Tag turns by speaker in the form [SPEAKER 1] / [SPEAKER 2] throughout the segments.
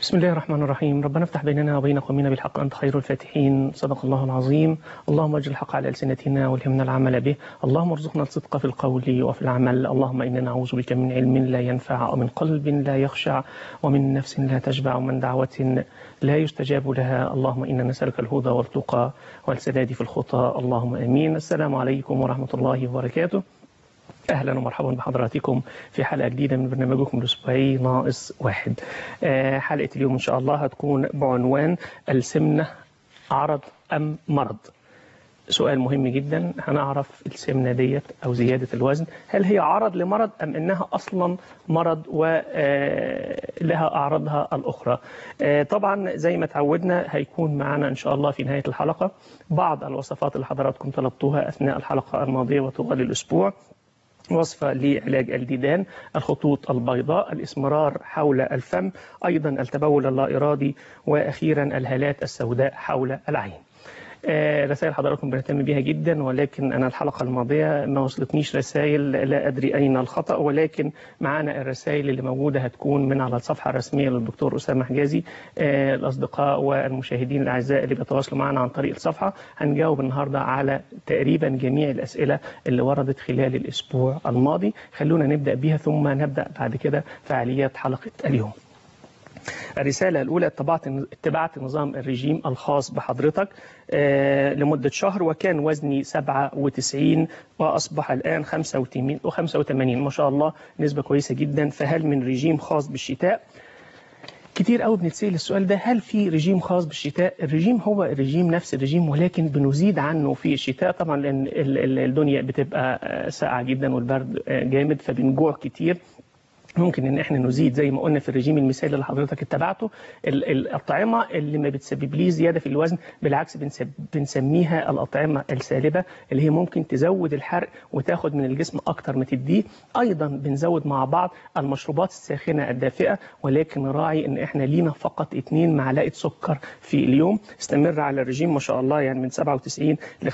[SPEAKER 1] بسم الله الرحمن الرحيم ربنا افتح بيننا وبين قومنا بالحق أنت خير الفاتحين صدق الله العظيم اللهم اجعل الحق على ألسنتنا والهمنا العمل به اللهم ارزقنا الصدق في القول وفي العمل اللهم إنا نعوذ بك من علم لا ينفع ومن قلب لا يخشع ومن نفس لا تشبع ومن دعوة لا يستجاب لها اللهم إنا نسألك الهدى والتقى والسداد في الخطى اللهم أمين السلام عليكم ورحمة الله وبركاته اهلا ومرحبا بحضراتكم في حلقه جديده من برنامجكم الاسبوعي ناقص واحد. آه، حلقه اليوم ان شاء الله هتكون بعنوان السمنه عرض ام مرض؟ سؤال مهم جدا هنعرف السمنه ديت او زياده الوزن هل هي عرض لمرض ام انها اصلا مرض ولها اعراضها الاخرى. آه، طبعا زي ما تعودنا هيكون معنا ان شاء الله في نهايه الحلقه بعض الوصفات اللي حضراتكم طلبتوها اثناء الحلقه الماضيه وطوال الاسبوع. وصفة لعلاج الديدان الخطوط البيضاء الإسمرار حول الفم أيضا التبول اللا إرادي وأخيرا الهالات السوداء حول العين آه، رسائل حضراتكم بنهتم بيها جدا ولكن انا الحلقه الماضيه ما وصلتنيش رسائل لا ادري اين الخطا ولكن معانا الرسائل اللي موجوده هتكون من على الصفحه الرسميه للدكتور اسامه حجازي آه، الاصدقاء والمشاهدين الاعزاء اللي بيتواصلوا معنا عن طريق الصفحه هنجاوب النهارده على تقريبا جميع الاسئله اللي وردت خلال الاسبوع الماضي خلونا نبدا بيها ثم نبدا بعد كده فعاليات حلقه اليوم الرسالة الأولى اتبعت اتبعت نظام الرجيم الخاص بحضرتك آه، لمدة شهر وكان وزني 97 وأصبح الآن 85 85 ما شاء الله نسبة كويسة جدا فهل من رجيم خاص بالشتاء؟ كتير قوي بنتسال السؤال ده هل في رجيم خاص بالشتاء؟ الرجيم هو الرجيم نفس الرجيم ولكن بنزيد عنه في الشتاء طبعا لان ال- ال- الدنيا بتبقى آه، ساقعه جدا والبرد آه، جامد فبنجوع كتير ممكن ان احنا نزيد زي ما قلنا في الرجيم المثالي اللي حضرتك اتبعته ال- الأطعمة اللي ما بتسبب لي زيادة في الوزن بالعكس بنسب بنسميها الأطعمة السالبة اللي هي ممكن تزود الحرق وتاخد من الجسم أكتر ما تديه أيضا بنزود مع بعض المشروبات الساخنة الدافئة ولكن راعي ان احنا لينا فقط 2 معلقة سكر في اليوم استمر على الرجيم ما شاء الله يعني من 97 ل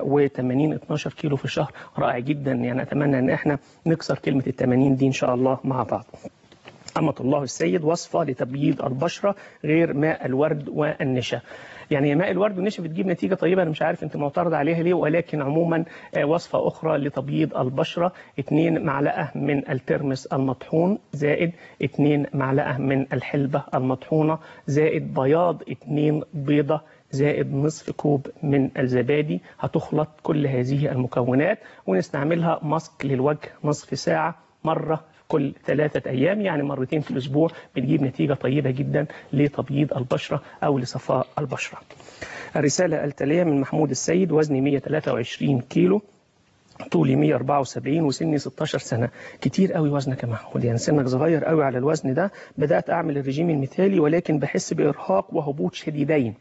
[SPEAKER 1] 85 12 كيلو في الشهر رائع جدا يعني اتمنى ان احنا نكسر كلمة ال 80 دي ان شاء الله مع بعض أمة الله السيد وصفة لتبييض البشرة غير ماء الورد والنشا يعني ماء الورد والنشا بتجيب نتيجة طيبة أنا مش عارف أنت معترض عليها ليه ولكن عموما آه، وصفة أخرى لتبييض البشرة 2 معلقة من الترمس المطحون زائد 2 معلقة من الحلبة المطحونة زائد بياض 2 بيضة زائد نصف كوب من الزبادي هتخلط كل هذه المكونات ونستعملها ماسك للوجه نصف ساعة مرة كل ثلاثة أيام يعني مرتين في الأسبوع بتجيب نتيجة طيبة جدا لتبييض البشرة أو لصفاء البشرة الرسالة التالية من محمود السيد وزني 123 كيلو طولي 174 وسني 16 سنة كتير قوي وزنك يا محمود يعني سنك صغير قوي على الوزن ده بدأت أعمل الرجيم المثالي ولكن بحس بإرهاق وهبوط شديدين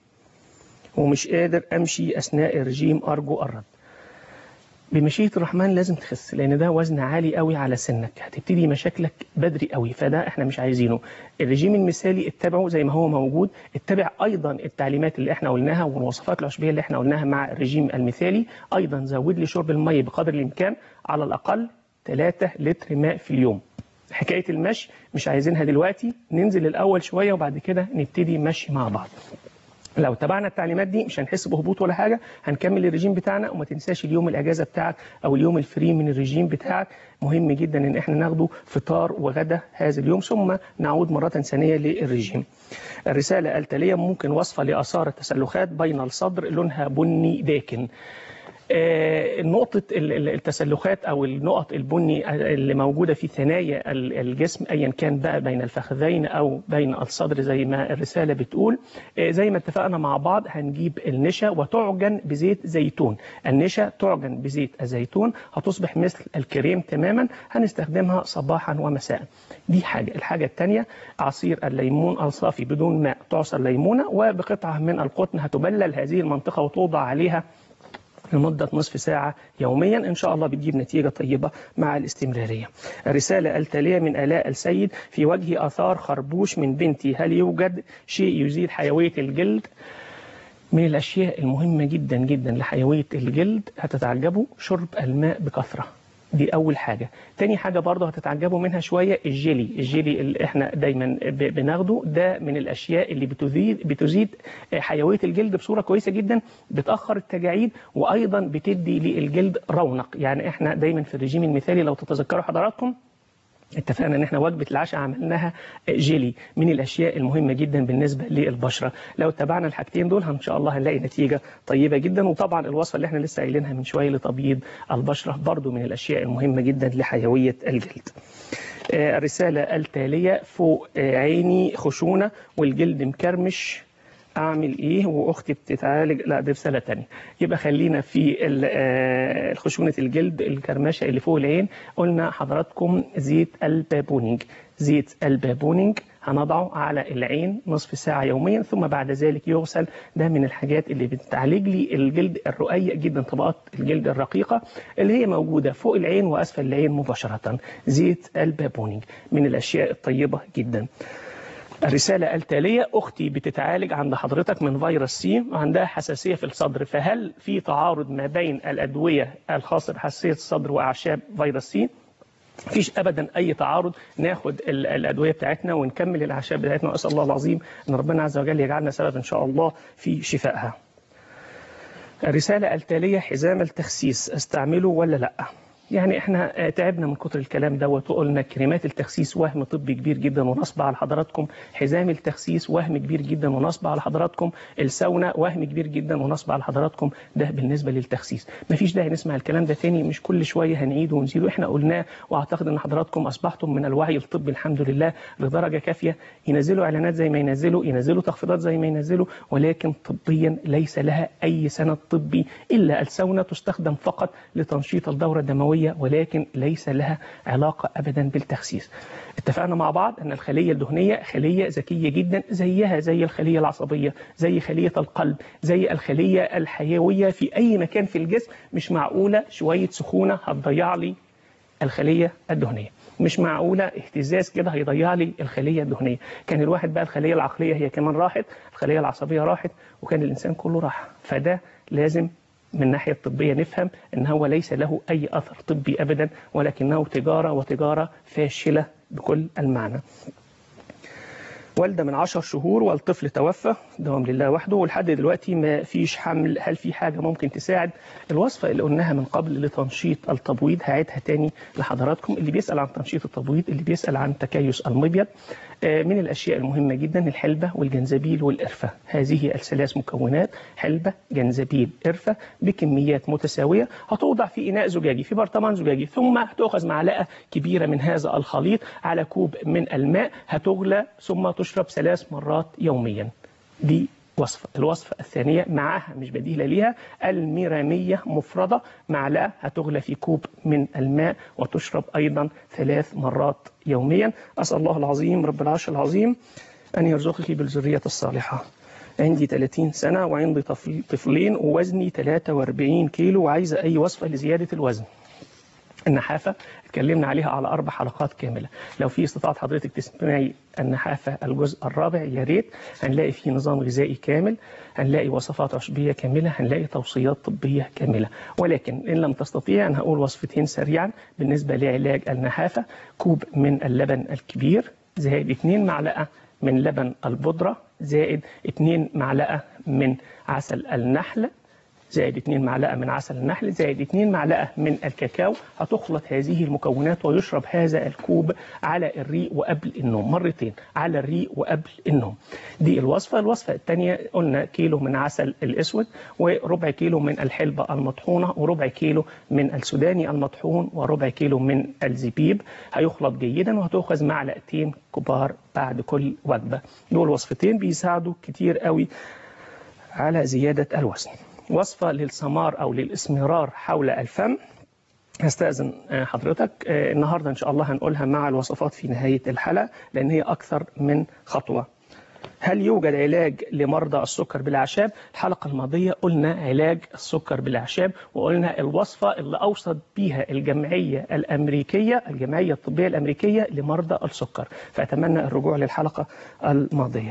[SPEAKER 1] ومش قادر أمشي أثناء الرجيم أرجو الرد بمشيئة الرحمن لازم تخس لأن ده وزن عالي قوي على سنك هتبتدي مشاكلك بدري قوي فده احنا مش عايزينه الرجيم المثالي اتبعه زي ما هو موجود اتبع أيضا التعليمات اللي احنا قلناها والوصفات العشبية اللي احنا قلناها مع الرجيم المثالي أيضا زود لي شرب المية بقدر الإمكان على الأقل 3 لتر ماء في اليوم حكاية المشي مش عايزينها دلوقتي ننزل الأول شوية وبعد كده نبتدي مشي مع بعض لو تبعنا التعليمات دي مش هنحس بهبوط ولا حاجه هنكمل الرجيم بتاعنا وما تنساش اليوم الاجازه بتاعك او اليوم الفري من الرجيم بتاعك مهم جدا ان احنا ناخده فطار وغدا هذا اليوم ثم نعود مره ثانيه للرجيم الرساله التاليه ممكن وصفه لاثار التسلخات بين الصدر لونها بني داكن آه، نقطة ال- ال- التسلخات أو النقط البني اللي موجودة في ثنايا ال- الجسم أيا كان بقى بين الفخذين أو بين الصدر زي ما الرسالة بتقول آه، زي ما اتفقنا مع بعض هنجيب النشا وتعجن بزيت زيتون النشا تعجن بزيت الزيتون هتصبح مثل الكريم تماما هنستخدمها صباحا ومساء دي حاجة الحاجة الثانية عصير الليمون الصافي بدون ماء تعصر ليمونة وبقطعة من القطن هتبلل هذه المنطقة وتوضع عليها لمدة نصف ساعة يوميا إن شاء الله بتجيب نتيجة طيبة مع الاستمرارية الرسالة التالية من آلاء السيد في وجه آثار خربوش من بنتي هل يوجد شيء يزيد حيوية الجلد من الأشياء المهمة جدا جدا لحيوية الجلد هتتعجبوا شرب الماء بكثرة دي اول حاجه تاني حاجه برضه هتتعجبوا منها شويه الجيلي الجيلي اللي احنا دايما ب- بناخده ده من الاشياء اللي بتزيد بتزيد حيويه الجلد بصوره كويسه جدا بتاخر التجاعيد وايضا بتدي للجلد رونق يعني احنا دايما في الرجيم المثالي لو تتذكروا حضراتكم اتفقنا ان احنا وجبه العشاء عملناها جيلي من الاشياء المهمه جدا بالنسبه للبشره لو اتبعنا الحاجتين دول ان شاء الله هنلاقي نتيجه طيبه جدا وطبعا الوصفه اللي احنا لسه قايلينها من شويه لتبييض البشره برضو من الاشياء المهمه جدا لحيويه الجلد آه، الرساله التاليه فوق آه، عيني خشونه والجلد مكرمش اعمل ايه واختي بتتعالج لا دي رساله تانية يبقى خلينا في ال- آه، خشونه الجلد الكرمشه اللي فوق العين قلنا حضراتكم زيت البابونينج زيت البابونينج هنضعه على العين نصف ساعة يوميا ثم بعد ذلك يغسل ده من الحاجات اللي بتعالج لي الجلد الرقيق جدا طبقات الجلد الرقيقة اللي هي موجودة فوق العين وأسفل العين مباشرة زيت البابونينج من الأشياء الطيبة جدا الرسالة التالية أختي بتتعالج عند حضرتك من فيروس سي وعندها حساسية في الصدر فهل في تعارض ما بين الأدوية الخاصة بحساسية الصدر وأعشاب فيروس سي؟ مفيش ابدا اي تعارض ناخد ال- الادويه بتاعتنا ونكمل الاعشاب بتاعتنا واسال الله العظيم ان ربنا عز وجل يجعلنا سبب ان شاء الله في شفائها. الرساله التاليه حزام التخسيس استعمله ولا لا؟ يعني احنا آه، تعبنا من كتر الكلام دوت وقلنا كريمات التخسيس وهم طبي كبير جدا ونصب على حضراتكم حزام التخسيس وهم كبير جدا ونصب على حضراتكم الساونا وهم كبير جدا ونصب على حضراتكم ده بالنسبه للتخسيس مفيش داعي نسمع الكلام ده تاني مش كل شويه هنعيده ونزيده احنا قلناه واعتقد ان حضراتكم اصبحتم من الوعي الطبي الحمد لله لدرجه كافيه ينزلوا اعلانات زي ما ينزلوا ينزلوا تخفيضات زي ما ينزلوا ولكن طبيا ليس لها اي سند طبي الا الساونا تستخدم فقط لتنشيط الدوره الدمويه ولكن ليس لها علاقه ابدا بالتخسيس. اتفقنا مع بعض ان الخليه الدهنيه خليه ذكيه جدا زيها زي الخليه العصبيه زي خليه القلب زي الخليه الحيويه في اي مكان في الجسم مش معقوله شويه سخونه هتضيع لي الخليه الدهنيه مش معقوله اهتزاز كده هيضيع لي الخليه الدهنيه كان الواحد بقى الخليه العقليه هي كمان راحت الخليه العصبيه راحت وكان الانسان كله راح فده لازم من الناحيه الطبيه نفهم ان هو ليس له اي اثر طبي ابدا ولكنه تجاره وتجاره فاشله بكل المعنى والدة من عشر شهور والطفل توفى دوام لله وحده ولحد دلوقتي ما فيش حمل هل في حاجة ممكن تساعد الوصفة اللي قلناها من قبل لتنشيط التبويض هعيدها تاني لحضراتكم اللي بيسأل عن تنشيط التبويض اللي بيسأل عن تكيس المبيض آه، من الأشياء المهمة جدا الحلبة والجنزبيل والقرفة هذه الثلاث مكونات حلبة جنزبيل قرفة بكميات متساوية هتوضع في إناء زجاجي في برطمان زجاجي ثم هتؤخذ معلقة كبيرة من هذا الخليط على كوب من الماء هتغلى ثم تشرب ثلاث مرات يوميا دي وصفة الوصفة الثانية معها مش بديلة ليها الميرامية مفردة معلقة هتغلى في كوب من الماء وتشرب أيضا ثلاث مرات يوميا أسأل الله العظيم رب العرش العظيم أن يرزقك بالذرية الصالحة عندي 30 سنة وعندي طفل- طفلين ووزني 43 كيلو وعايزة أي وصفة لزيادة الوزن النحافة اتكلمنا عليها على أربع حلقات كاملة لو في استطاعة حضرتك تسمعي النحافة الجزء الرابع يا ريت هنلاقي فيه نظام غذائي كامل هنلاقي وصفات عشبية كاملة هنلاقي توصيات طبية كاملة ولكن إن لم تستطيع أنا هقول وصفتين سريعا بالنسبة لعلاج النحافة كوب من اللبن الكبير زائد 2 معلقة من لبن البودرة زائد 2 معلقة من عسل النحل زائد 2 معلقة من عسل النحل زائد 2 معلقة من الكاكاو هتخلط هذه المكونات ويشرب هذا الكوب على الريق وقبل النوم مرتين على الريق وقبل النوم دي الوصفة الوصفة الثانية قلنا كيلو من عسل الأسود وربع كيلو من الحلبة المطحونة وربع كيلو من السوداني المطحون وربع كيلو من الزبيب هيخلط جيدا وهتأخذ معلقتين كبار بعد كل وجبة دول وصفتين بيساعدوا كتير قوي على زيادة الوزن وصفة للسمار أو للإسمرار حول الفم هستأذن آه، حضرتك آه، النهاردة إن شاء الله هنقولها مع الوصفات في نهاية الحلقة لأن هي أكثر من خطوة هل يوجد علاج لمرضى السكر بالأعشاب؟ الحلقة الماضية قلنا علاج السكر بالأعشاب وقلنا الوصفة اللي أوصت بيها الجمعية الأمريكية الجمعية الطبية الأمريكية لمرضى السكر فأتمنى الرجوع للحلقة الماضية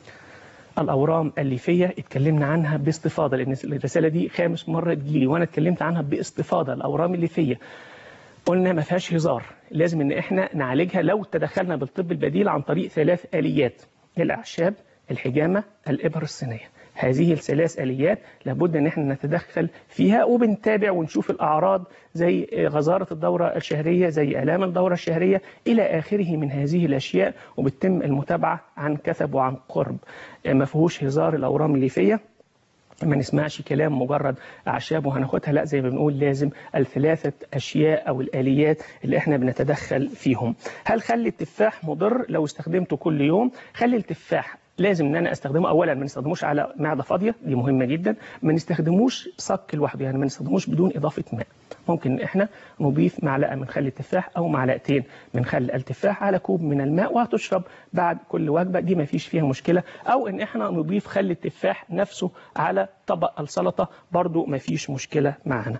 [SPEAKER 1] الأورام الليفية اتكلمنا عنها باستفاضة لأن الرسالة دي خامس مرة تجيلي وأنا اتكلمت عنها باستفاضة الأورام الليفية قلنا ما فيهاش هزار لازم ان احنا نعالجها لو تدخلنا بالطب البديل عن طريق ثلاث اليات الاعشاب الحجامه الابر الصينيه هذه الثلاث اليات لابد ان احنا نتدخل فيها وبنتابع ونشوف الاعراض زي غزاره الدوره الشهريه زي الام الدوره الشهريه الى اخره من هذه الاشياء وبتتم المتابعه عن كثب وعن قرب ما فيهوش هزار الاورام الليفيه ما نسمعش كلام مجرد اعشاب وهناخدها لا زي ما بنقول لازم الثلاثه اشياء او الاليات اللي احنا بنتدخل فيهم هل خلي التفاح مضر لو استخدمته كل يوم خلي التفاح لازم ان انا استخدمه اولا ما نستخدموش على معده فاضيه دي مهمه جدا ما نستخدموش صك لوحده يعني ما نستخدموش بدون اضافه ماء ممكن ان احنا نضيف معلقه من خل التفاح او معلقتين من خل التفاح على كوب من الماء وهتشرب بعد كل وجبه دي ما فيش فيها مشكله او ان احنا نضيف خل التفاح نفسه على طبق السلطه برضو ما فيش مشكله معانا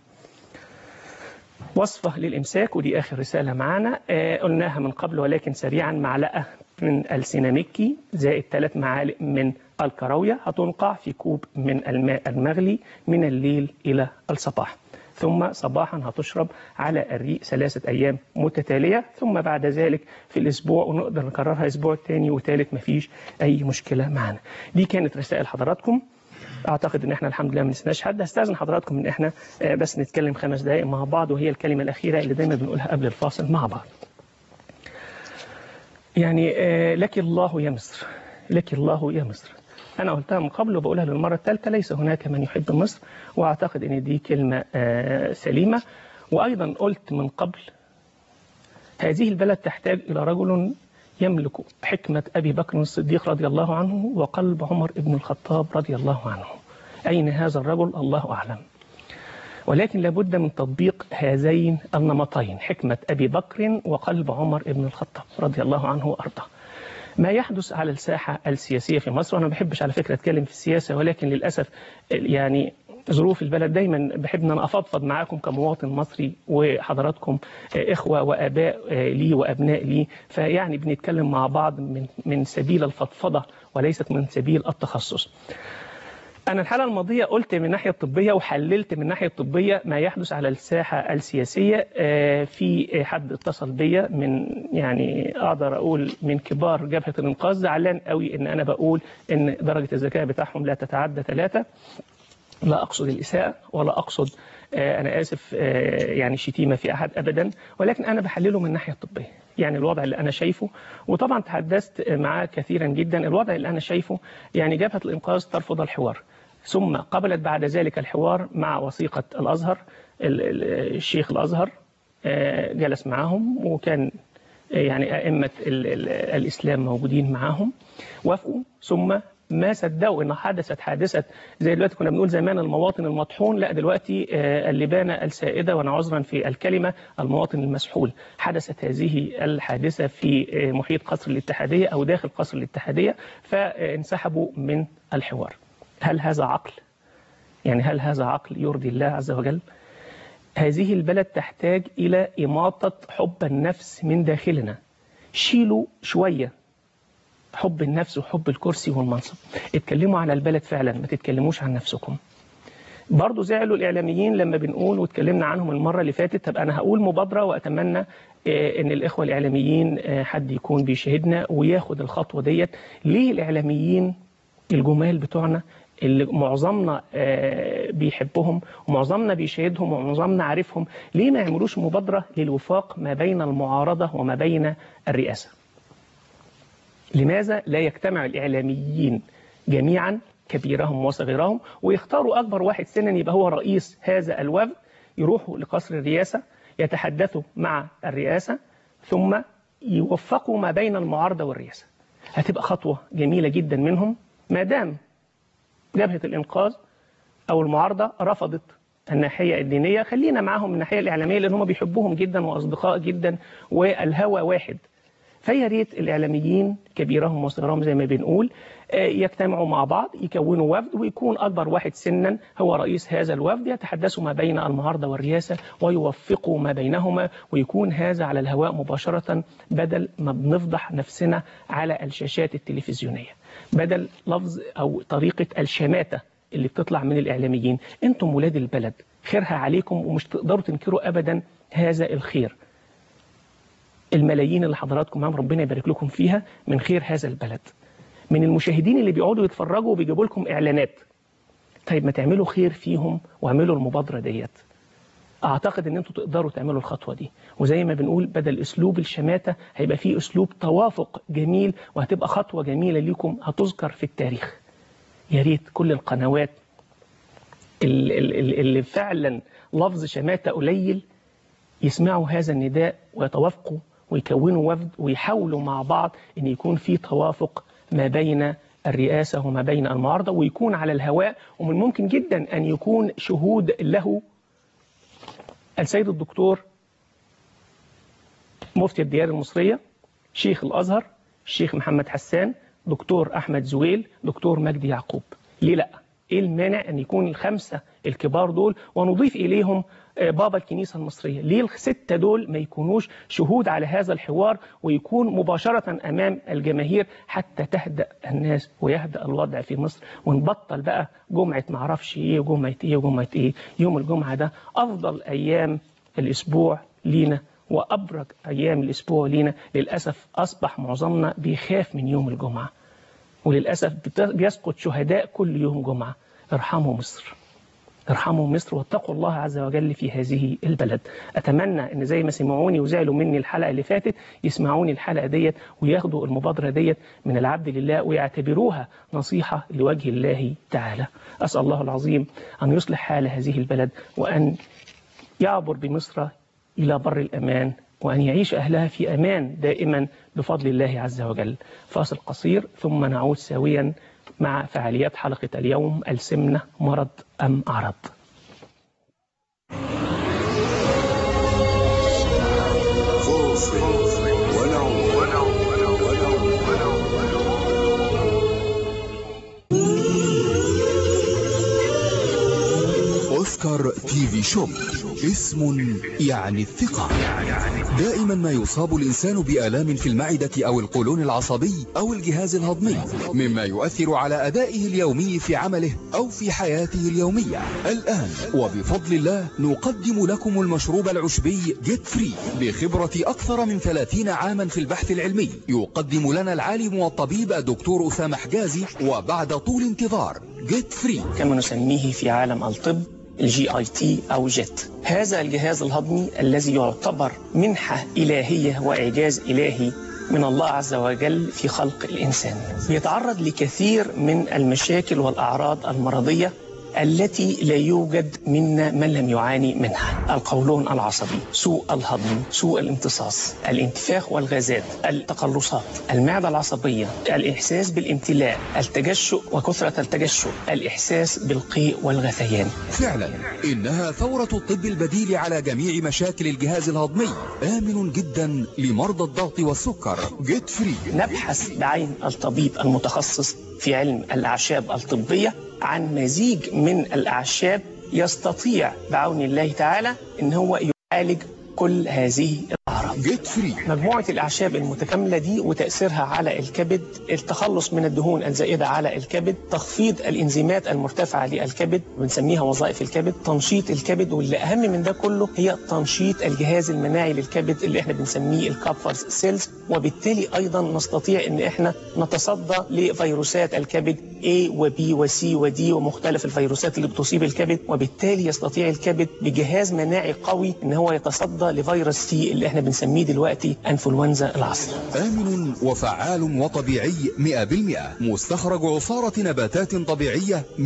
[SPEAKER 1] وصفة للإمساك ودي آخر رسالة معانا آه قلناها من قبل ولكن سريعا معلقة من السيناميكي زائد ثلاث معالق من الكراوية هتنقع في كوب من الماء المغلي من الليل إلى الصباح ثم صباحا هتشرب على الريق ثلاثة أيام متتالية ثم بعد ذلك في الأسبوع ونقدر نكررها أسبوع تاني وثالث مفيش أي مشكلة معنا دي كانت رسائل حضراتكم اعتقد ان احنا الحمد لله ما نسناش حد هستاذن حضراتكم ان احنا بس نتكلم خمس دقائق مع بعض وهي الكلمه الاخيره اللي دايما بنقولها قبل الفاصل مع بعض. يعني لك الله يا مصر لك الله يا مصر. انا قلتها من قبل وبقولها للمره الثالثه ليس هناك من يحب مصر واعتقد ان دي كلمه سليمه وايضا قلت من قبل هذه البلد تحتاج الى رجل يملك حكمة أبي بكر الصديق رضي الله عنه وقلب عمر بن الخطاب رضي الله عنه أين هذا الرجل الله أعلم ولكن لابد من تطبيق هذين النمطين حكمة أبي بكر وقلب عمر بن الخطاب رضي الله عنه وأرضاه ما يحدث على الساحة السياسية في مصر وأنا ما بحبش على فكرة أتكلم في السياسة ولكن للأسف يعني ظروف البلد دايما بحب ان انا افضفض معاكم كمواطن مصري وحضراتكم اخوه واباء لي وابناء لي فيعني بنتكلم مع بعض من من سبيل الفضفضه وليست من سبيل التخصص. أنا الحلقة الماضية قلت من الناحية الطبية وحللت من الناحية الطبية ما يحدث على الساحة السياسية في حد اتصل بيا من يعني أقدر أقول من كبار جبهة الإنقاذ زعلان قوي إن أنا بقول إن درجة الذكاء بتاعهم لا تتعدى ثلاثة لا أقصد الإساءة ولا أقصد أنا آسف يعني شتيمة في أحد أبدا ولكن أنا بحلله من الناحية الطبية يعني الوضع اللي أنا شايفه وطبعا تحدثت معاه كثيرا جدا الوضع اللي أنا شايفه يعني جبهة الإنقاذ ترفض الحوار ثم قبلت بعد ذلك الحوار مع وثيقة الأزهر الشيخ الأزهر جلس معهم وكان يعني أئمة الإسلام موجودين معاهم وافقوا ثم ما صدقوا ان حدثت حادثه زي دلوقتي كنا بنقول زمان المواطن المطحون لا دلوقتي اللبانه السائده وانا عذرا في الكلمه المواطن المسحول حدثت هذه الحادثه في محيط قصر الاتحاديه او داخل قصر الاتحاديه فانسحبوا من الحوار هل هذا عقل يعني هل هذا عقل يرضي الله عز وجل هذه البلد تحتاج الى اماطه حب النفس من داخلنا شيلوا شويه حب النفس وحب الكرسي والمنصب اتكلموا على البلد فعلا ما تتكلموش عن نفسكم برضه زعلوا الإعلاميين لما بنقول واتكلمنا عنهم المرة اللي فاتت طب أنا هقول مبادرة وأتمنى إن الإخوة الإعلاميين حد يكون بيشاهدنا وياخد الخطوة ديت ليه الإعلاميين الجمال بتوعنا اللي معظمنا بيحبهم ومعظمنا بيشاهدهم ومعظمنا عارفهم ليه ما يعملوش مبادرة للوفاق ما بين المعارضة وما بين الرئاسة لماذا لا يجتمع الإعلاميين جميعا كبيرهم وصغيرهم ويختاروا أكبر واحد سنا يبقى هو رئيس هذا الوفد يروحوا لقصر الرئاسة يتحدثوا مع الرئاسة ثم يوفقوا ما بين المعارضة والرئاسة هتبقى خطوة جميلة جدا منهم ما دام جبهة الإنقاذ أو المعارضة رفضت الناحية الدينية خلينا معاهم من الناحية الإعلامية لأن هم بيحبوهم جدا وأصدقاء جدا والهوى واحد فيا ريت الاعلاميين كبيرهم وصغيرهم زي ما بنقول يجتمعوا مع بعض يكونوا وفد ويكون اكبر واحد سنا هو رئيس هذا الوفد يتحدثوا ما بين المعارضه والرئاسه ويوفقوا ما بينهما ويكون هذا على الهواء مباشره بدل ما بنفضح نفسنا على الشاشات التلفزيونيه بدل لفظ او طريقه الشماته اللي بتطلع من الاعلاميين انتم ولاد البلد خيرها عليكم ومش تقدروا تنكروا أبدا هذا الخير الملايين اللي حضراتكم معاهم ربنا يبارك لكم فيها من خير هذا البلد من المشاهدين اللي بيقعدوا يتفرجوا وبيجيبوا لكم إعلانات طيب ما تعملوا خير فيهم واعملوا المبادرة ديت اعتقد ان انتوا تقدروا تعملوا الخطوه دي وزي ما بنقول بدل اسلوب الشماته هيبقى فيه اسلوب توافق جميل وهتبقى خطوه جميله ليكم هتذكر في التاريخ يا ريت كل القنوات اللي فعلا لفظ شماته قليل يسمعوا هذا النداء ويتوافقوا ويكونوا وفد ويحاولوا مع بعض ان يكون في توافق ما بين الرئاسه وما بين المعارضه ويكون على الهواء ومن الممكن جدا ان يكون شهود له السيد الدكتور مفتي الديار المصرية شيخ الأزهر الشيخ محمد حسان دكتور أحمد زويل دكتور مجدي يعقوب ليه لا ايه المانع ان يكون الخمسة الكبار دول ونضيف اليهم بابا الكنيسة المصرية ليه الستة دول ما يكونوش شهود على هذا الحوار ويكون مباشرة أمام الجماهير حتى تهدأ الناس ويهدأ الوضع في مصر ونبطل بقى جمعة معرفش ايه وجمعة ايه وجمعة ايه يوم الجمعة ده أفضل أيام الأسبوع لينا وأبرك أيام الأسبوع لينا للأسف أصبح معظمنا بيخاف من يوم الجمعة وللأسف بيسقط شهداء كل يوم جمعة ارحموا مصر ارحموا مصر واتقوا الله عز وجل في هذه البلد أتمنى أن زي ما سمعوني وزعلوا مني الحلقة اللي فاتت يسمعوني الحلقة ديت وياخدوا المبادرة ديت من العبد لله ويعتبروها نصيحة لوجه الله تعالى أسأل الله العظيم أن يصلح حال هذه البلد وأن يعبر بمصر إلى بر الأمان وأن يعيش أهلها في أمان دائما بفضل الله عز وجل فاصل قصير ثم نعود سويا مع فعاليات حلقة اليوم السمنة مرض أم أعرض
[SPEAKER 2] أوسكار تي في شوب اسم يعني الثقة دائما ما يصاب الإنسان بآلام في المعدة أو القولون العصبي أو الجهاز الهضمي مما يؤثر على أدائه اليومي في عمله أو في حياته اليومية الآن وبفضل الله نقدم لكم المشروب العشبي جيت فري بخبرة أكثر من 30 عاما في البحث العلمي يقدم لنا العالم والطبيب الدكتور أسامة حجازي وبعد طول انتظار جيت فري
[SPEAKER 1] كما نسميه في عالم الطب الجي اي تي او جيت هذا الجهاز الهضمي الذي يعتبر منحة إلهية وإعجاز إلهي من الله عز وجل في خلق الإنسان يتعرض لكثير من المشاكل والأعراض المرضية التي لا يوجد منا من لم يعاني منها القولون العصبي سوء الهضم سوء الامتصاص الانتفاخ والغازات التقلصات المعدة العصبية الإحساس بالامتلاء التجشؤ وكثرة التجشؤ الإحساس بالقيء والغثيان
[SPEAKER 2] فعلا إنها ثورة الطب البديل على جميع مشاكل الجهاز الهضمي آمن جدا لمرضى الضغط والسكر جيت فري
[SPEAKER 1] نبحث بعين الطبيب المتخصص في علم الأعشاب الطبية عن مزيج من الأعشاب يستطيع بعون الله تعالى أن هو يعالج كل هذه الأعراض
[SPEAKER 2] جيت فري
[SPEAKER 1] مجموعة الأعشاب المتكاملة دي وتأثيرها على الكبد التخلص من الدهون الزائدة على الكبد تخفيض الإنزيمات المرتفعة للكبد بنسميها وظائف الكبد تنشيط الكبد واللي أهم من ده كله هي تنشيط الجهاز المناعي للكبد اللي احنا بنسميه الكابفرز سيلز وبالتالي أيضا نستطيع أن احنا نتصدى لفيروسات الكبد A و B و C و D ومختلف الفيروسات اللي بتصيب الكبد وبالتالي يستطيع الكبد بجهاز مناعي قوي ان هو يتصدى لفيروس سي اللي احنا بنسميه دلوقتي انفلونزا العصر
[SPEAKER 2] آمن وفعال وطبيعي 100% مستخرج عصارة نباتات طبيعية 100%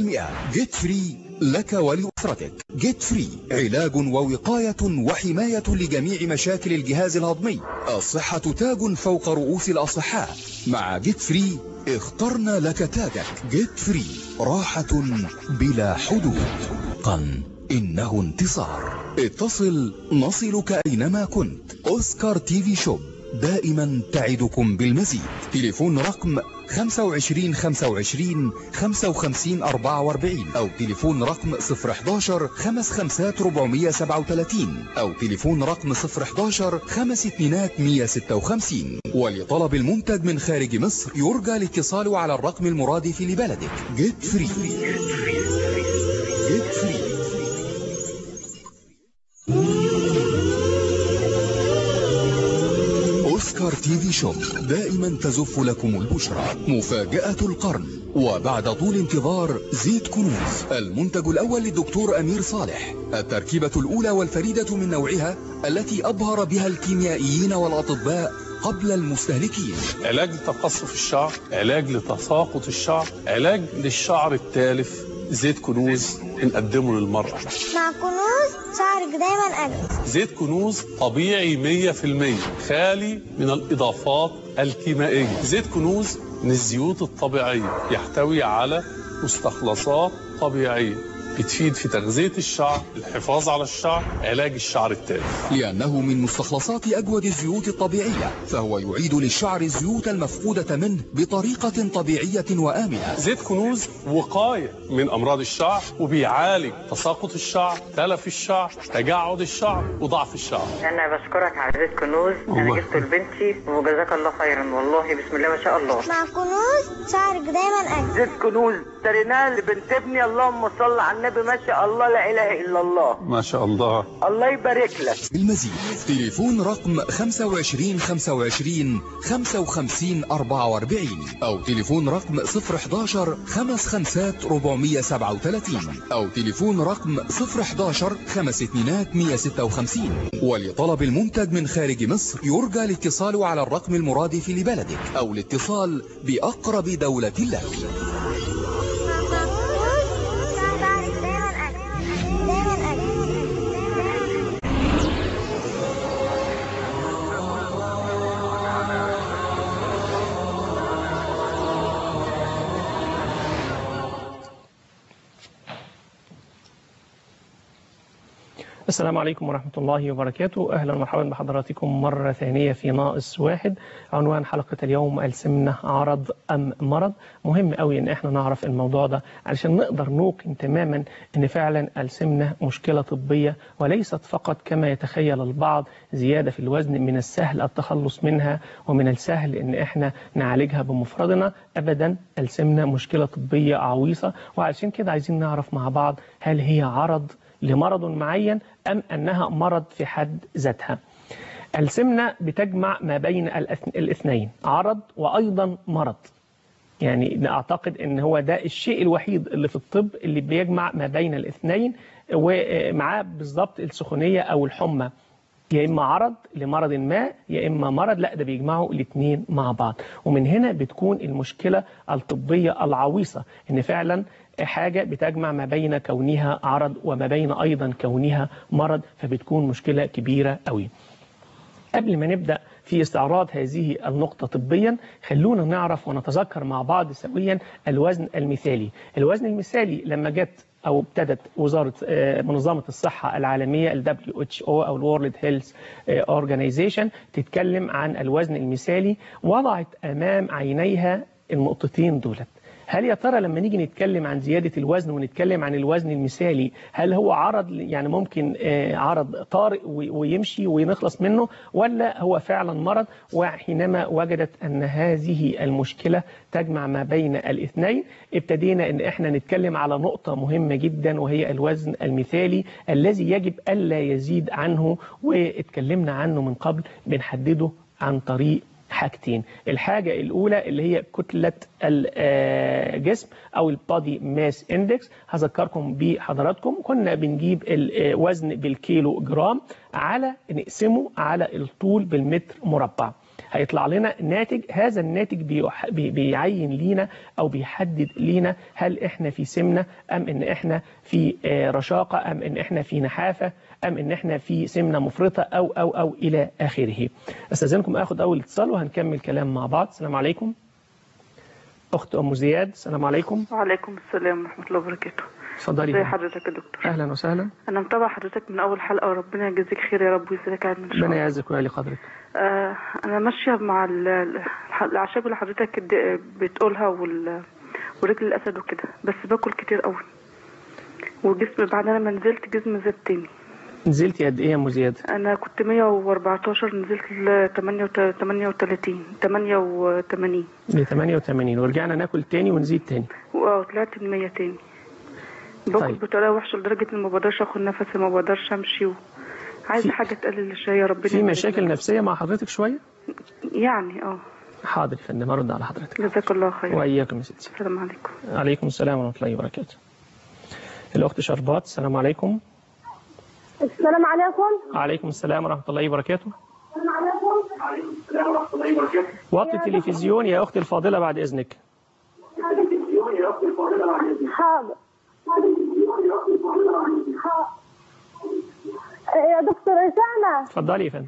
[SPEAKER 2] جيت فري لك ولأسرتك جيت فري علاج ووقاية وحماية لجميع مشاكل الجهاز الهضمي الصحة تاج فوق رؤوس الأصحاء مع جيت فري اخترنا لك تاجك جيت فري راحة بلا حدود قن إنه انتصار اتصل نصلك أينما كنت أوسكار تي في شوب دائما تعدكم بالمزيد تليفون رقم 25 25 55 44 أو تليفون رقم 011 55 437 أو تليفون رقم 011 5 2 156 ولطلب المنتج من خارج مصر يرجى الاتصال على الرقم المرادف لبلدك جيت فري جيت فري سكر تي في شوب دائما تزف لكم البشرى مفاجأة القرن وبعد طول انتظار زيت كنوز المنتج الأول للدكتور أمير صالح التركيبة الأولى والفريدة من نوعها التي أبهر بها الكيميائيين والأطباء قبل المستهلكين
[SPEAKER 3] علاج لتقصف الشعر علاج لتساقط الشعر علاج للشعر التالف زيت كنوز بنقدمه للمرأة
[SPEAKER 4] مع كنوز شعرك دايما أجمل
[SPEAKER 3] زيت كنوز طبيعي 100% خالي من الإضافات الكيميائية زيت كنوز من الزيوت الطبيعية يحتوي على مستخلصات طبيعية بتفيد في تغذية الشعر الحفاظ على الشعر علاج الشعر التالف
[SPEAKER 2] لأنه من مستخلصات أجود الزيوت الطبيعية فهو يعيد للشعر الزيوت المفقودة منه بطريقة طبيعية وآمنة
[SPEAKER 3] زيت كنوز وقاية من أمراض الشعر وبيعالج تساقط الشعر تلف الشعر تجعد الشعر وضعف الشعر
[SPEAKER 5] انا بشكرك على زيت كنوز
[SPEAKER 3] الله.
[SPEAKER 5] انا جبته لبنتي وجزاك الله خيرا والله بسم الله ما شاء الله
[SPEAKER 4] مع كنوز شعرك دايما أجمل
[SPEAKER 5] زيت كنوز اشتريناه لبنت ابني اللهم صل على النبي ما شاء الله لا اله الا الله
[SPEAKER 3] ما شاء الله
[SPEAKER 5] الله يبارك لك
[SPEAKER 2] بالمزيد تليفون رقم 25 25 55 44 أو تليفون رقم 011 55 437 أو تليفون رقم 011 5 اتنينات 156 ولطلب المنتج من خارج مصر يرجى الاتصال على الرقم المرادف لبلدك أو الاتصال بأقرب دولة لك
[SPEAKER 4] مع كنوز شعرك دايما أجمل دايما أجمل
[SPEAKER 1] السلام عليكم ورحمة الله وبركاته أهلا ومرحبا بحضراتكم مرة ثانية في ناقص واحد عنوان حلقة اليوم السمنة عرض أم مرض مهم قوي إن احنا نعرف الموضوع ده علشان نقدر نوقن تماما إن فعلا السمنة مشكلة طبية وليست فقط كما يتخيل البعض زيادة في الوزن من السهل التخلص منها ومن السهل إن احنا نعالجها بمفردنا أبدا السمنة مشكلة طبية عويصة وعلشان كده عايزين نعرف مع بعض هل هي عرض لمرض معين أم أنها مرض في حد ذاتها السمنة بتجمع ما بين الأث- الاثنين عرض وأيضا مرض يعني أعتقد أن هو ده الشيء الوحيد اللي في الطب اللي بيجمع ما بين الاثنين ومعاه بالضبط السخونية أو الحمى يا إما عرض لمرض ما يا إما مرض لا ده بيجمعوا الاثنين مع بعض ومن هنا بتكون المشكلة الطبية العويصة إن فعلا حاجة بتجمع ما بين كونها عرض وما بين أيضا كونها مرض فبتكون مشكلة كبيرة قوي قبل ما نبدأ في استعراض هذه النقطة طبيا خلونا نعرف ونتذكر مع بعض سويا الوزن المثالي الوزن المثالي لما جت أو ابتدت وزارة آه، منظمة الصحة العالمية ال WHO أو ال World Health آه، Organization تتكلم عن الوزن المثالي وضعت أمام عينيها النقطتين دولت هل يا ترى لما نيجي نتكلم عن زيادة الوزن ونتكلم عن الوزن المثالي هل هو عرض يعني ممكن آه، عرض طارئ وي- ويمشي ونخلص منه ولا هو فعلا مرض وحينما وجدت أن هذه المشكلة تجمع ما بين الاثنين ابتدينا أن احنا نتكلم على نقطة مهمة جدا وهي الوزن المثالي الذي يجب ألا يزيد عنه واتكلمنا عنه من قبل بنحدده عن طريق حاجتين الحاجة الأولى اللي هي كتلة الجسم أو البادي ماس اندكس هذكركم بحضراتكم كنا بنجيب الوزن بالكيلو جرام على نقسمه على الطول بالمتر مربع هيطلع لنا ناتج هذا الناتج بيح- بي- بيعين لينا او بيحدد لينا هل احنا في سمنه ام ان احنا في آه، رشاقه ام ان احنا في نحافه ام ان احنا في سمنه مفرطه او او او الى اخره. استاذنكم اخد اول اتصال وهنكمل كلام مع بعض. السلام عليكم. اخت ام زياد السلام عليكم.
[SPEAKER 6] وعليكم السلام ورحمة الله وبركاته
[SPEAKER 1] اتفضلي
[SPEAKER 6] ازي
[SPEAKER 1] يا
[SPEAKER 6] حضرتك يا دكتور
[SPEAKER 1] اهلا وسهلا.
[SPEAKER 6] انا متابعة حضرتك من اول حلقة وربنا يجزيك خير يا رب ويجزيك عين ان شاء
[SPEAKER 1] ربنا
[SPEAKER 6] الله
[SPEAKER 1] يعزك ويعلي قدرك.
[SPEAKER 6] آه انا ماشية مع ال- ال- الاعشاب اللي حضرتك اد- بتقولها وال ورجل الاسد وكده بس باكل كتير قوي وجسمي بعد انا ما نزلت جسمي زاد تاني
[SPEAKER 1] نزلتي قد ايه يا ام زياد؟
[SPEAKER 6] انا كنت 114 نزلت ل 38 88
[SPEAKER 1] ل 88 ورجعنا ناكل تاني ونزيد تاني.
[SPEAKER 6] وطلعت ال 100 تاني باكل
[SPEAKER 1] طيب.
[SPEAKER 6] بطريقه وحشه لدرجه اني ما بقدرش اخد نفسي ما بقدرش امشي و... عايزه
[SPEAKER 1] في-
[SPEAKER 6] حاجه تقلل الشهيه ربنا
[SPEAKER 1] في
[SPEAKER 6] يبارك
[SPEAKER 1] مشاكل
[SPEAKER 6] لك.
[SPEAKER 1] نفسيه مع حضرتك شويه
[SPEAKER 6] يعني اه
[SPEAKER 1] حاضر يا فندم ارد على حضرتك
[SPEAKER 6] جزاك الله خير
[SPEAKER 1] واياكم يا ستي
[SPEAKER 6] السلام عليكم
[SPEAKER 1] عليكم السلام ورحمه الله وبركاته الاخت شربات السلام عليكم
[SPEAKER 4] السلام عليكم
[SPEAKER 1] عليكم السلام ورحمه الله وبركاته وطي التلفزيون يا اختي الفاضله بعد اذنك
[SPEAKER 4] حاضر يا دكتور أسامة
[SPEAKER 1] اتفضلي يا فندم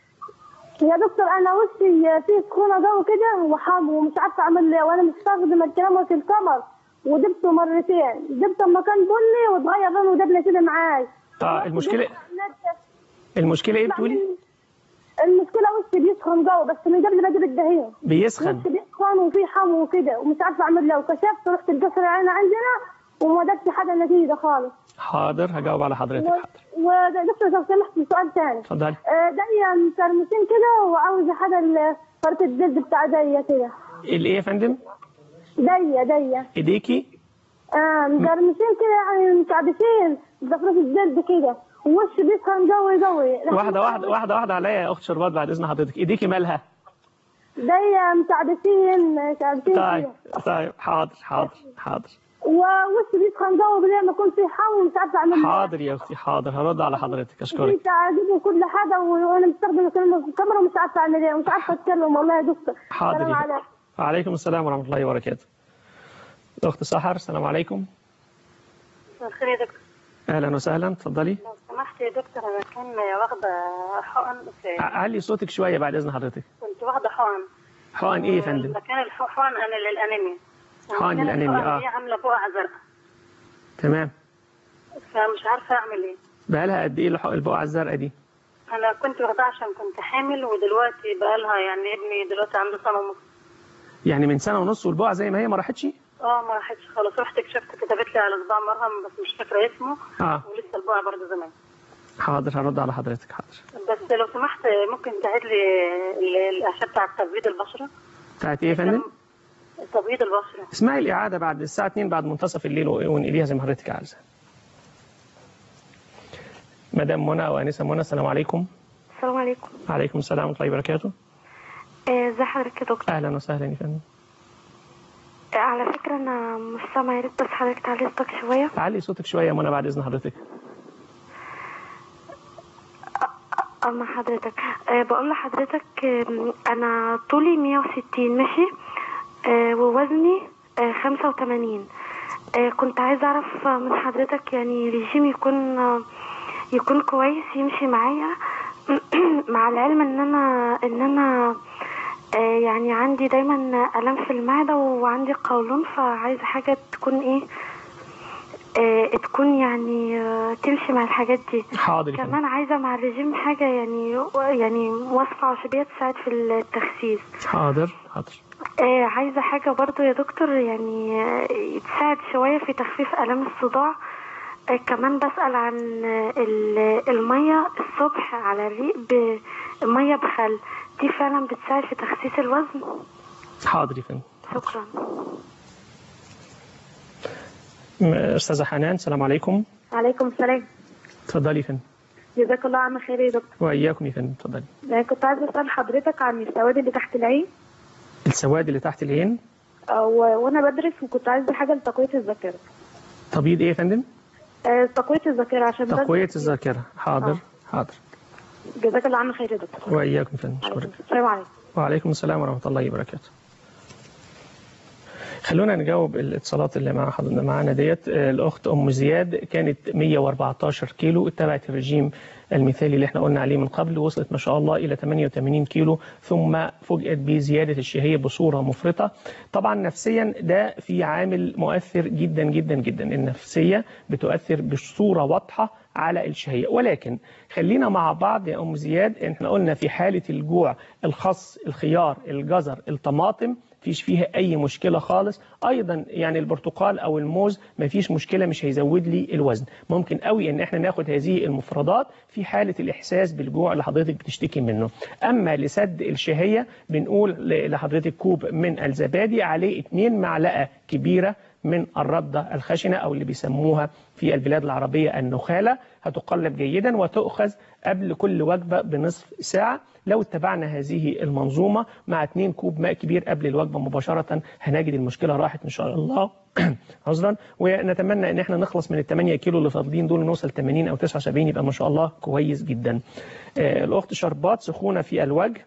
[SPEAKER 4] يا دكتور أنا وشي فيه سخونة جو كده وحام ومش عارفة أعمل إيه وأنا مستخدمة الكلام في القمر ودبته مرتين دبته لما كان بني واتغير لونه ودبنا كده معاي
[SPEAKER 1] اه المشكله المشكله ايه بتقولي
[SPEAKER 4] المشكلة وشي بيسخن جو بس من قبل ما أجيب الدهين
[SPEAKER 1] بيسخن
[SPEAKER 4] وشي بيسخن وفي حمو وكده ومش عارفة أعمل له وكشفت رحت القصر العين عندنا وما جاتش حاجة نتيجة خالص
[SPEAKER 1] حاضر هجاوب على حضرتك حاضر
[SPEAKER 4] ودكتور لو سمحت سؤال ثاني
[SPEAKER 1] اتفضلي
[SPEAKER 4] آه، داية مترمسين كده وعاوزة حاجة ال- فرط الجلد بتاع داية كده
[SPEAKER 1] الايه يا فندم
[SPEAKER 4] داية داية
[SPEAKER 1] ايديكي
[SPEAKER 4] آه مترمسين كده يعني مكعبسين بفرط الجلد كده ووش بيسخن قوي قوي
[SPEAKER 1] واحده واحده واحده واحده عليا يا اخت شربات بعد اذن حضرتك ايديكي مالها
[SPEAKER 4] داية مكعبسين مكعبسين
[SPEAKER 1] طيب
[SPEAKER 4] كده
[SPEAKER 1] طيب حاضر حاضر حاضر
[SPEAKER 4] ووش بيسخن قوي بدل ما يكون في حمو مش عارفة أعمل إيه.
[SPEAKER 1] حاضر يا اختي حاضر هرد على حضرتك اشكرك
[SPEAKER 4] في تعذيب وكل حاجة وانا مستخدمة كلمة في الكاميرا ومش عارفة اعمل ايه ومش عارفة اتكلم والله يا دكتور
[SPEAKER 1] حاضر
[SPEAKER 4] السلام
[SPEAKER 1] يا
[SPEAKER 4] عليكم
[SPEAKER 1] وعليكم السلام ورحمه الله وبركاته اخت سحر السلام عليكم
[SPEAKER 7] الخير يا دكتور
[SPEAKER 1] اهلا وسهلا اتفضلي
[SPEAKER 7] لو سمحت يا دكتور انا كان واخده حقن في
[SPEAKER 1] علي صوتك شويه بعد اذن حضرتك
[SPEAKER 7] كنت واخده حقن
[SPEAKER 1] حقن ايه يا فندم
[SPEAKER 7] مكان الحقن انا للانيميا
[SPEAKER 1] حقن
[SPEAKER 7] ومكان
[SPEAKER 1] للأنيميا،
[SPEAKER 7] الحقن
[SPEAKER 1] آه.
[SPEAKER 7] هي عامله بقعه زرقاء
[SPEAKER 1] تمام
[SPEAKER 7] فمش عارفه اعمل ايه
[SPEAKER 1] بقالها قد ايه الح- البقعه الزرقاء دي
[SPEAKER 7] انا كنت واخداها عشان كنت حامل ودلوقتي بقالها يعني ابني دلوقتي عنده سنه ونص
[SPEAKER 1] يعني من سنه ونص والبقعه زي ما هي ما راحتش
[SPEAKER 7] اه ما راحتش خلاص رحت كشفت كتبت لي على صباع مرهم بس مش فاكره اسمه
[SPEAKER 1] اه
[SPEAKER 7] ولسه البقعه برضه زمان
[SPEAKER 1] حاضر هرد على حضرتك حاضر
[SPEAKER 7] بس لو سمحت ممكن تعيد لي ال- الاشعه بتاعت تبييض البشره
[SPEAKER 1] بتاعت ايه يا فندم
[SPEAKER 7] تبييض البشره
[SPEAKER 1] اسمعي الاعاده بعد الساعه 2 بعد منتصف الليل وانقليها زي ما حضرتك عايزه مدام منى وانسه منى السلام عليكم
[SPEAKER 8] السلام عليكم
[SPEAKER 1] عليكم السلام ورحمه الله وبركاته
[SPEAKER 8] آه، ازي حضرتك يا دكتور
[SPEAKER 1] اهلا وسهلا يا فندم
[SPEAKER 8] آه، على فكرة أنا مش سامعة يا ريت بس حضرتك تعلي صوتك شوية
[SPEAKER 1] علي صوتك شويه يا منى بعد اذن حضرتك
[SPEAKER 8] أما حضرتك أه بقول لحضرتك آم، أنا طولي 160 ماشي أه ووزني أه 85 أه كنت عايزة أعرف من حضرتك يعني ريجيم يكون آه، يكون كويس يمشي معايا مع العلم إن أنا إن أنا آه، يعني عندي دايما ألم في المعدة وعندي قولون فعايزة حاجة تكون إيه آه، تكون يعني آه، تمشي مع الحاجات دي
[SPEAKER 1] حاضر يا فندم
[SPEAKER 8] كمان عايزة مع الرجيم حاجة يعني يعني وصفة عشبية تساعد في التخسيس
[SPEAKER 1] حاضر حاضر
[SPEAKER 8] آه، عايزة حاجة برضو يا دكتور يعني آه، تساعد شوية في تخفيف ألم الصداع آه، كمان بسأل عن آه، ال- المية الصبح على الريق بمية بخل دي فعلا بتساعد في تخسيس الوزن
[SPEAKER 1] حاضر يا فندم
[SPEAKER 8] شكرا
[SPEAKER 1] م- استاذه حنان السلام عليكم
[SPEAKER 9] عليكم السلام
[SPEAKER 1] اتفضلي يا فندم
[SPEAKER 9] جزاك الله عنا خير يا دكتور
[SPEAKER 1] واياكم يا فندم اتفضلي
[SPEAKER 9] أنا كنت عايزة أسأل حضرتك عن السواد اللي تحت العين
[SPEAKER 1] السواد اللي تحت العين
[SPEAKER 9] آه، و- وأنا بدرس وكنت عايزة حاجة لتقوية الذاكرة
[SPEAKER 1] تبييض ايه يا فندم
[SPEAKER 9] آه، تقوية الذاكرة عشان بدرس.
[SPEAKER 1] تقويه الذاكره حاضر حاضر
[SPEAKER 9] جزاك الله عنا خير يا دكتور
[SPEAKER 1] واياكم يا فندم اشكرك
[SPEAKER 9] السلام عليكم
[SPEAKER 1] وعليكم السلام ورحمة الله وبركاته خلونا نجاوب الاتصالات اللي مع حضرنا معانا ديت آه، الأخت أم زياد كانت 114 كيلو اتبعت الرجيم المثالي اللي احنا قلنا عليه من قبل وصلت ما شاء الله إلى 88 كيلو ثم فوجئت بزيادة الشهية بصورة مفرطة طبعا نفسيا ده في عامل مؤثر جدا جدا جدا النفسية بتؤثر بصورة واضحة على الشهية ولكن خلينا مع بعض يا أم زياد احنا قلنا في حالة الجوع الخس الخيار الجزر الطماطم فيش فيها أي مشكلة خالص أيضا يعني البرتقال أو الموز ما فيش مشكلة مش هيزود لي الوزن ممكن قوي إن احنا ناخد هذه المفردات في حالة الإحساس بالجوع اللي حضرتك بتشتكي منه أما لسد الشهية بنقول ل- لحضرتك كوب من الزبادي عليه 2 معلقة كبيرة من الردة الخشنة أو اللي بيسموها في البلاد العربية النخالة هتقلب جيدا وتؤخذ قبل كل وجبة بنصف ساعة لو اتبعنا هذه المنظومة مع 2 كوب ماء كبير قبل الوجبة مباشرة هنجد المشكلة راحت إن شاء الله عذرا ونتمنى ان احنا نخلص من ال 8 كيلو اللي فاضلين دول نوصل 80 او 79 يبقى ما شاء الله كويس جدا. آه، الاخت شربات سخونه في الوجه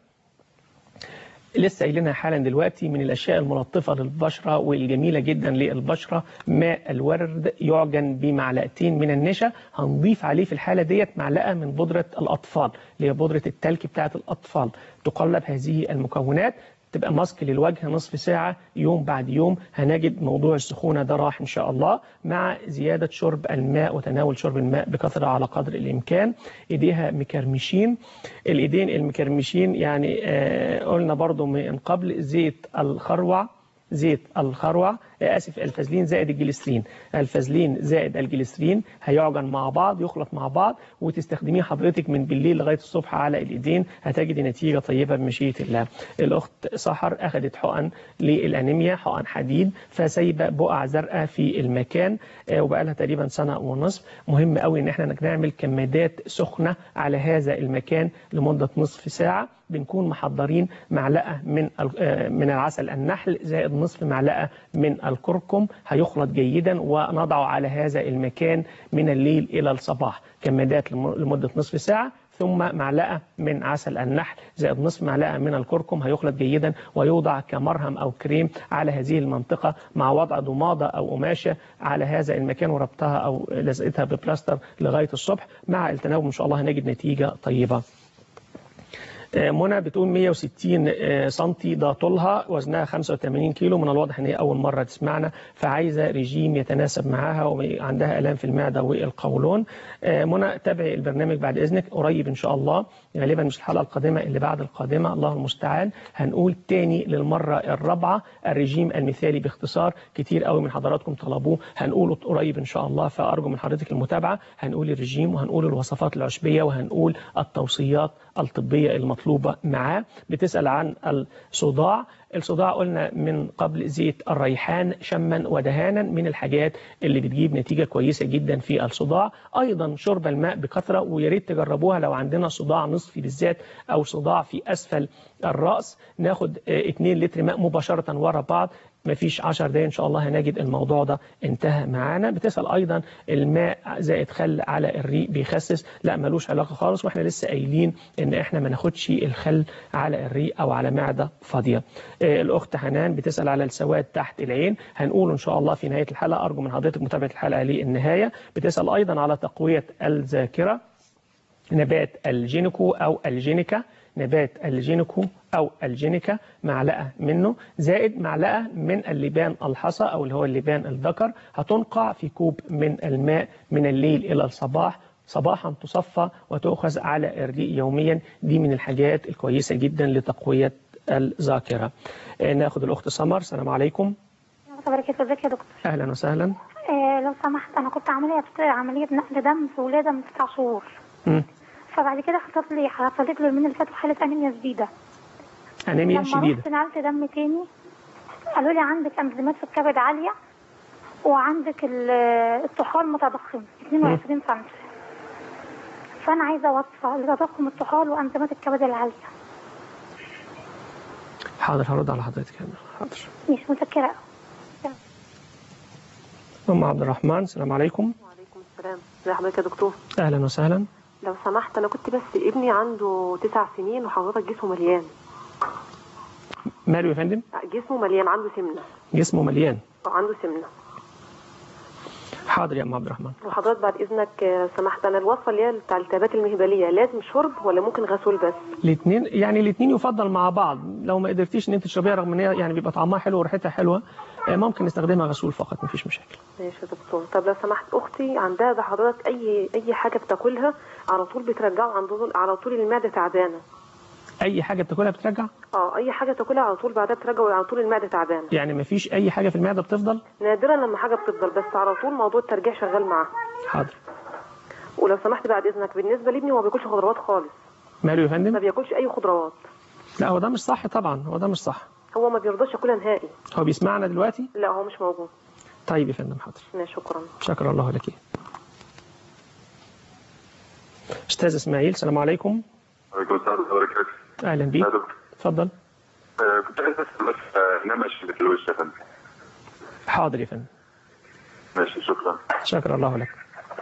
[SPEAKER 1] لسه قايلينها حالا دلوقتي من الاشياء الملطفه للبشره والجميله جدا للبشره ماء الورد يعجن بمعلقتين من النشا هنضيف عليه في الحاله ديت معلقه من بودره الاطفال اللي هي بودره التلك بتاعه الاطفال تقلب هذه المكونات تبقى ماسك للوجه نصف ساعة يوم بعد يوم هنجد موضوع السخونة ده راح إن شاء الله مع زيادة شرب الماء وتناول شرب الماء بكثرة على قدر الإمكان إيديها مكرمشين الإيدين المكرمشين يعني آه قلنا برضو من قبل زيت الخروع زيت الخروع اسف الفازلين زائد الجليسرين الفازلين زائد الجليسرين هيعجن مع بعض يخلط مع بعض وتستخدميه حضرتك من بالليل لغايه الصبح على الايدين هتجدي نتيجه طيبه بمشيئه الله الاخت سحر اخذت حقن للانيميا حقن حديد فسايبه بقع زرقاء في المكان آه، وبقى لها تقريبا سنه ونصف مهم قوي ان احنا نعمل كمادات سخنه على هذا المكان لمده نصف ساعه بنكون محضرين معلقه من ال- آه، من العسل النحل زائد نصف معلقه من الكركم هيخلط جيدا ونضعه على هذا المكان من الليل الى الصباح كمادات لم- لمده نصف ساعه ثم معلقه من عسل النحل زائد نصف معلقه من الكركم هيخلط جيدا ويوضع كمرهم او كريم على هذه المنطقه مع وضع ضماده او قماشه على هذا المكان وربطها او لزقتها ببلاستر لغايه الصبح مع التناول ان شاء الله هنجد نتيجه طيبه. آه، منى بتقول 160 آه، سنتي ده طولها وزنها 85 كيلو من الواضح ان هي اول مره تسمعنا فعايزه ريجيم يتناسب معاها وعندها الام في المعده والقولون آه، منى تابعي البرنامج بعد اذنك قريب ان شاء الله غالبا مش الحلقه القادمه اللي بعد القادمه الله المستعان هنقول تاني للمره الرابعه الرجيم المثالي باختصار كتير قوي من حضراتكم طلبوه هنقوله قريب ان شاء الله فارجو من حضرتك المتابعه هنقول الرجيم وهنقول الوصفات العشبيه وهنقول التوصيات الطبيه المطلوبه معاه بتسال عن الصداع الصداع قلنا من قبل زيت الريحان شما ودهانا من الحاجات اللي بتجيب نتيجه كويسه جدا في الصداع ايضا شرب الماء بكثره ويا ريت تجربوها لو عندنا صداع نصفي بالذات او صداع في اسفل الراس ناخد 2 لتر ماء مباشره ورا بعض مفيش 10 دقايق ان شاء الله هنجد الموضوع ده انتهى معانا بتسال ايضا الماء زائد خل على الريق بيخسس لا ملوش علاقه خالص واحنا لسه قايلين ان احنا ما ناخدش الخل على الريق او على معده فاضيه آه، الاخت حنان بتسال على السواد تحت العين هنقول ان شاء الله في نهايه الحلقه ارجو من حضرتك متابعه الحلقه للنهايه بتسال ايضا على تقويه الذاكره نبات الجينيكو أو الجينيكا نبات الجينيكو أو الجينيكا معلقة منه زائد معلقة من اللبان الحصى أو اللي هو اللبان الذكر هتنقع في كوب من الماء من الليل إلى الصباح صباحا تصفى وتؤخذ على الريق يوميا دي من الحاجات الكويسة جدا لتقوية الذاكرة آه، ناخد الأخت سمر السلام عليكم
[SPEAKER 10] بركة ازيك يا دكتور
[SPEAKER 1] أهلا وسهلا
[SPEAKER 10] آه لو سمحت انا كنت عمليه عمليه نقل دم في ولاده من تسع شهور
[SPEAKER 1] مم.
[SPEAKER 10] فبعد كده حصلت لي حصلت لي اليومين اللي فاتوا حاله انيميا شديده
[SPEAKER 1] أنيميا
[SPEAKER 10] لما
[SPEAKER 1] شديدة
[SPEAKER 10] رحت نقلت دم تاني قالوا لي عندك انزيمات في الكبد عاليه وعندك ال- الطحال متضخم 22 سم فانا عايزه وصفه لتضخم الطحال وانزيمات الكبد العاليه
[SPEAKER 1] حاضر هرد على حضرتك حاضر
[SPEAKER 10] مش متذكره
[SPEAKER 1] أم عبد الرحمن السلام عليكم
[SPEAKER 11] وعليكم السلام ازي حضرتك يا دكتور
[SPEAKER 1] أهلا وسهلا
[SPEAKER 11] لو سمحت انا كنت بس ابني عنده تسع سنين وحضرتك جسمه مليان
[SPEAKER 1] ماله يا فندم
[SPEAKER 11] جسمه مليان عنده سمنه
[SPEAKER 1] جسمه مليان
[SPEAKER 11] عنده سمنه
[SPEAKER 1] حاضر يا ام عبد الرحمن
[SPEAKER 11] وحضرتك بعد اذنك آه، سمحت انا الوصفه اللي هي بتاع الالتهابات المهبليه لازم شرب ولا ممكن غسول بس
[SPEAKER 1] الاثنين يعني الاثنين يفضل مع بعض لو ما قدرتيش ان انت تشربيها رغم ان هي يعني بيبقى طعمها حلو وريحتها حلوه آه، ممكن نستخدمها غسول فقط مفيش مشاكل
[SPEAKER 11] ماشي يا دكتور طب لو سمحت اختي عندها ده حضرتك اي اي حاجه بتاكلها على طول بترجعه عند طول على طول المعده تعبانه
[SPEAKER 1] اي حاجه بتاكلها بترجع
[SPEAKER 11] اه اي حاجه تاكلها على طول بعدها بترجع على طول المعده تعبانه
[SPEAKER 1] يعني مفيش اي حاجه في المعده بتفضل
[SPEAKER 11] نادرا لما حاجه بتفضل بس على طول موضوع الترجيع شغال معاها
[SPEAKER 1] حاضر
[SPEAKER 11] ولو سمحت بعد اذنك بالنسبه لابني هو ما بياكلش خضروات خالص
[SPEAKER 1] ماله يا
[SPEAKER 11] ما
[SPEAKER 1] فندم
[SPEAKER 11] بياكلش اي خضروات
[SPEAKER 1] لا هو ده مش صح طبعا هو ده مش صح
[SPEAKER 11] هو ما بيرضاش ياكلها نهائي
[SPEAKER 1] هو بيسمعنا دلوقتي
[SPEAKER 11] لا هو مش موجود
[SPEAKER 1] طيب يا فندم حاضر
[SPEAKER 11] شكرا
[SPEAKER 1] شكر الله لك استاذ اسماعيل السلام عليكم
[SPEAKER 12] وعليكم السلام ورحمة الله وبركاته.
[SPEAKER 1] اهلا بيك
[SPEAKER 12] يا دكتور
[SPEAKER 1] اتفضل
[SPEAKER 12] آه، كنت عايز اسال بس آه، نمش اللي في الوش يا فندم.
[SPEAKER 1] حاضر يا فندم
[SPEAKER 12] ماشي شكرا.
[SPEAKER 1] شكر الله لك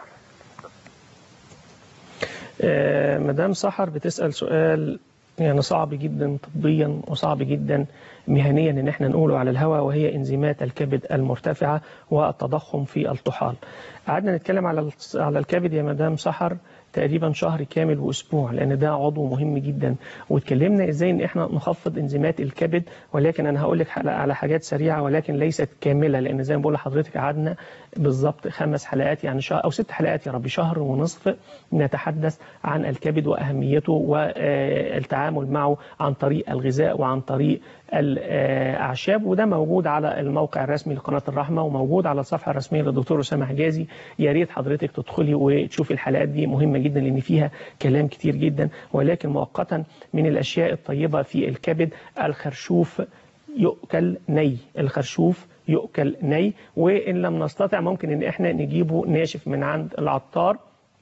[SPEAKER 1] آه، مدام سحر بتسأل سؤال يعني صعب جدا طبيا وصعب جدا مهنيا ان احنا نقوله على الهواء وهي انزيمات الكبد المرتفعه والتضخم في الطحال. قعدنا نتكلم على الس- على الكبد يا مدام سحر تقريبا شهر كامل واسبوع لان ده عضو مهم جدا واتكلمنا ازاي ان احنا نخفض انزيمات الكبد ولكن انا هقول لك على- على حاجات سريعه ولكن ليست كامله لان زي ما بقول لحضرتك قعدنا بالظبط خمس حلقات يعني شهر او ست حلقات يا رب شهر ونصف نتحدث عن الكبد واهميته والتعامل معه عن طريق الغذاء وعن طريق الاعشاب وده موجود على الموقع الرسمي لقناه الرحمه وموجود على الصفحه الرسميه للدكتور اسامه حجازي يا ريت حضرتك تدخلي وتشوفي الحلقات دي مهمه جدا لان فيها كلام كتير جدا ولكن مؤقتا من الاشياء الطيبه في الكبد الخرشوف يؤكل ني الخرشوف يؤكل ني وان لم نستطع ممكن ان احنا نجيبه ناشف من عند العطار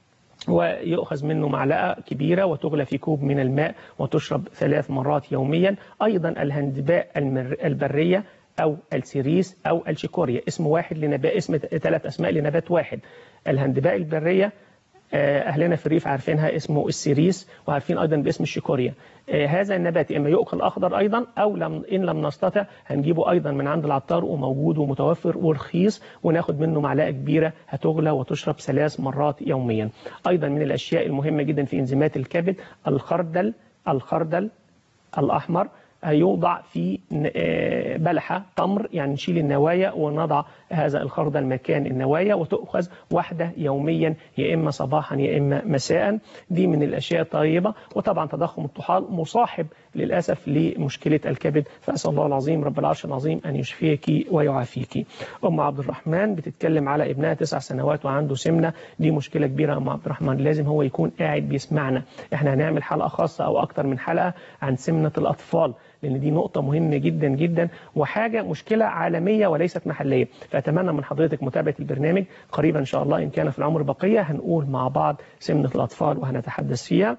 [SPEAKER 1] ويؤخذ منه معلقة كبيرة وتغلى في كوب من الماء وتشرب ثلاث مرات يوميا أيضا الهندباء المر- البرية أو السيريس أو الشيكوريا اسم واحد لنبات اسم ثلاث أسماء لنبات واحد الهندباء البرية آه، أهلنا في الريف عارفينها اسمه السيريس وعارفين أيضا باسم الشيكوريا آه، هذا النبات إما يؤكل أخضر أيضا أو لم إن لم نستطع هنجيبه أيضا من عند العطار وموجود ومتوفر ورخيص وناخد منه معلقة كبيرة هتغلى وتشرب ثلاث مرات يوميا أيضا من الأشياء المهمة جدا في إنزيمات الكبد الخردل الخردل الأحمر يوضع في ن- آه، بلحة تمر يعني نشيل النوايا ونضع هذا الخردل مكان النوايا وتؤخذ واحدة يوميا يا إما صباحا يا إما مساء دي من الأشياء الطيبة وطبعا تضخم الطحال مصاحب للأسف لمشكلة الكبد فأسأل الله العظيم رب العرش العظيم أن يشفيك ويعافيك أم عبد الرحمن بتتكلم على ابنها تسع سنوات وعنده سمنة دي مشكلة كبيرة يا أم عبد الرحمن لازم هو يكون قاعد بيسمعنا احنا هنعمل حلقة خاصة أو أكتر من حلقة عن سمنة الأطفال لأن دي نقطة مهمة جدا جدا وحاجة مشكلة عالمية وليست محلية فأتمنى من حضرتك متابعة البرنامج قريبا إن شاء الله إن كان في العمر بقية هنقول مع بعض سمنة الأطفال وهنتحدث فيها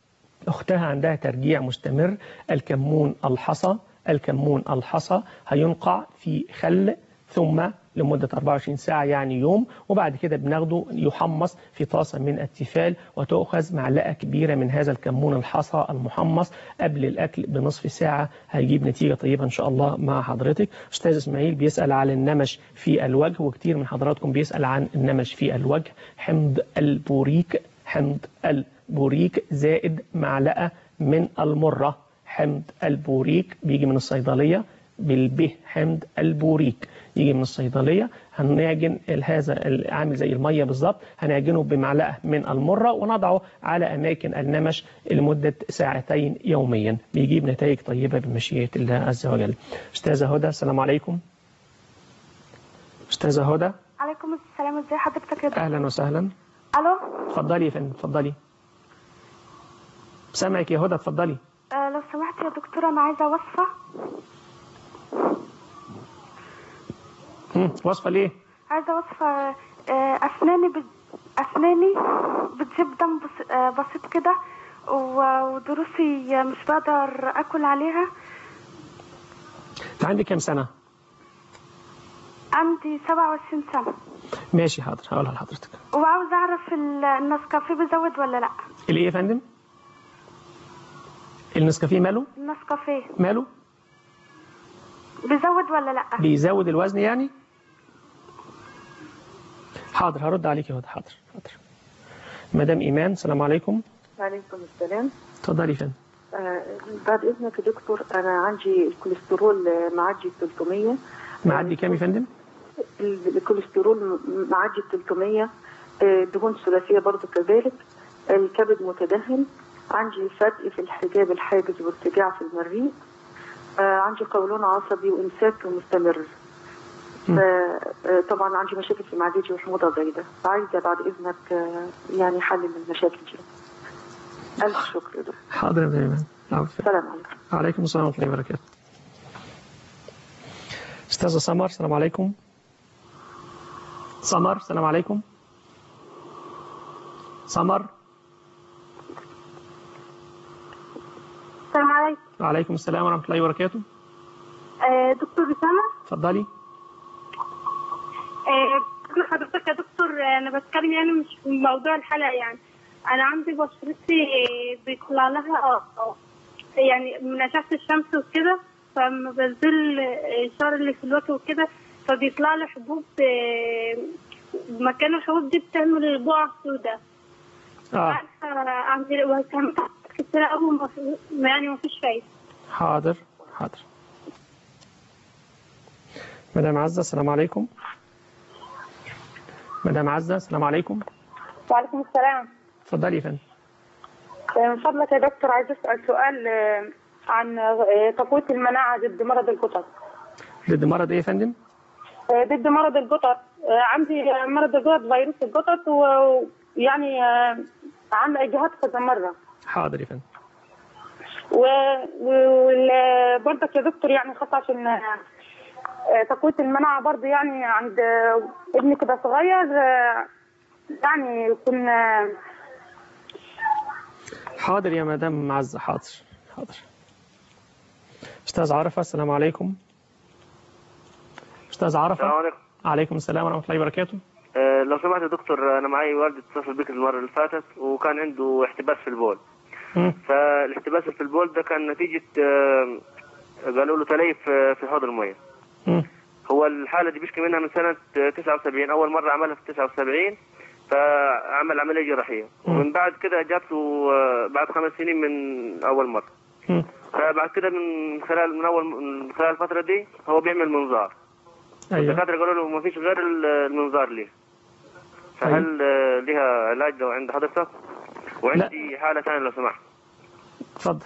[SPEAKER 1] أختها عندها ترجيع مستمر الكمون الحصى الكمون الحصى هينقع في خل ثم لمدة 24 ساعة يعني يوم وبعد كده بناخده يحمص في طاسة من التيفال وتؤخذ معلقة كبيرة من هذا الكمون الحصى المحمص قبل الأكل بنصف ساعة هيجيب نتيجة طيبة إن شاء الله مع حضرتك أستاذ إسماعيل بيسأل على النمش في الوجه وكتير من حضراتكم بيسأل عن النمش في الوجه حمض البوريك حمض البوريك زائد معلقة من المرة حمض البوريك بيجي من الصيدلية بالبه حمض البوريك يجي من الصيدلية هنعجن هذا عامل زي المية بالظبط هنعجنه بمعلقة من المرة ونضعه على أماكن النمش لمدة ساعتين يوميا بيجيب نتائج طيبة بمشيئة الله عز وجل أستاذة هدى السلام عليكم أستاذة هدى
[SPEAKER 8] عليكم السلام ازي حضرتك يا دكتور
[SPEAKER 1] أهلا وسهلا
[SPEAKER 8] الو
[SPEAKER 1] اتفضلي يا فندم اتفضلي سامعك يا هدى اتفضلي
[SPEAKER 8] آه لو سمحت يا دكتور انا عايزه وصفه
[SPEAKER 1] هم، وصفة ليه؟
[SPEAKER 8] عايزه وصفه آه اسناني بت... اسناني بتجيب دم بس... آه بسيط كده و- وضروسي مش بقدر اكل عليها
[SPEAKER 1] أنت عندك كام سنة؟
[SPEAKER 8] عندي 27 سنه
[SPEAKER 1] ماشي حاضر هقولها لحضرتك
[SPEAKER 8] وعاوز اعرف ال- النسكافيه بيزود ولا لا
[SPEAKER 1] الإيه يا فندم؟ النسكافيه ماله؟
[SPEAKER 8] النسكافيه
[SPEAKER 1] ماله؟
[SPEAKER 8] بيزود ولا لا
[SPEAKER 1] بيزود الوزن يعني؟ حاضر هرد عليك يا هدى حاضر حاضر مدام إيمان السلام عليكم
[SPEAKER 13] وعليكم السلام
[SPEAKER 1] اتفضلي يا فندم
[SPEAKER 13] آه بعد اذنك يا دكتور انا عندي الكوليسترول آه، معدي 300
[SPEAKER 1] معدي كام يا فندم؟
[SPEAKER 13] ال- الكوليسترول م- معدي 300 آه، دهون ثلاثيه برضو كذلك الكبد متدهن عندي فتق في الحجاب الحاجز وارتجاع في المريء آه، عندي قولون عصبي وامساك مستمر طبعا عندي مشاكل في معدتي وحموضه زايده فعايزه بعد اذنك آه، يعني حل المشاكل دي الف شكر يا دكتور
[SPEAKER 1] حاضر يا مدام إيمان العفو.
[SPEAKER 13] السلام عليكم
[SPEAKER 1] وعليكم السلام ورحمة الله وبركاته أستاذة سمر السلام عليكم سمر السلام عليكم سمر
[SPEAKER 14] السلام عليكم
[SPEAKER 1] وعليكم السلام ورحمة الله وبركاته
[SPEAKER 14] آه دكتور أسامة
[SPEAKER 1] اتفضلي
[SPEAKER 14] آه بقول لحضرتك يا دكتور آه، أنا بتكلم يعني مش في موضوع الحلقة يعني أنا عندي بشرتي بيطلع لها آه، آه، يعني من أشعة الشمس وكده فلما بنزل آه، الشعر اللي في الوجه وكده فبيطلع لي حبوب آه، مكان الحبوب دي بتعمل بقع سوداء
[SPEAKER 1] اه
[SPEAKER 14] أعمل وكمان كتير أوي ما في- يعني ما فيش فايدة
[SPEAKER 1] حاضر حاضر مدام عزة السلام عليكم مدام عزة السلام عليكم
[SPEAKER 15] وعليكم السلام
[SPEAKER 1] اتفضلي يا فندم
[SPEAKER 15] آه، من فضلك يا دكتور عايز اسال سؤال آه، عن آه، تقويه المناعه ضد مرض القطط
[SPEAKER 1] ضد مرض ايه يا فندم
[SPEAKER 15] آه، ضد مرض القطط آه، عندي آه، مرض القطط فيروس القطط ويعني عامله اجهاض كذا مره
[SPEAKER 1] حاضر يا فندم
[SPEAKER 15] وبرضك يا دكتور يعني خاصة عشان آه، تقوية المناعة برضه يعني عند آه، ابني كده صغير آه، يعني يكون آه،
[SPEAKER 1] حاضر يا مدام عزة حاضر حاضر أستاذ عرفة السلام عليكم أستاذ عرفة
[SPEAKER 16] السلام عليكم
[SPEAKER 1] عليكم السلام ورحمة الله وبركاته
[SPEAKER 16] آه، لو سمحت يا دكتور انا معي والدي اتصل بك المره اللي فاتت وكان عنده احتباس في البول
[SPEAKER 1] مم.
[SPEAKER 16] فالاحتباس في البول ده كان نتيجه آه، قالوا له تليف آه، في حوض الميه
[SPEAKER 1] مم.
[SPEAKER 16] هو الحاله دي بيشكي منها من سنه آه، 79 اول مره عملها في 79 فعمل عمليه جراحيه ومن بعد كده جاته آه، بعد خمس سنين من اول مره
[SPEAKER 1] مم.
[SPEAKER 16] فبعد كده من خلال من اول من خلال الفتره دي هو بيعمل منظار
[SPEAKER 1] أيوه
[SPEAKER 16] الدكاتره قالوا له ما فيش غير ال- المنظار ليه فهل آه، لها علاج لو عند حضرتك وعندي حاله ثانيه لو سمحت
[SPEAKER 1] اتفضل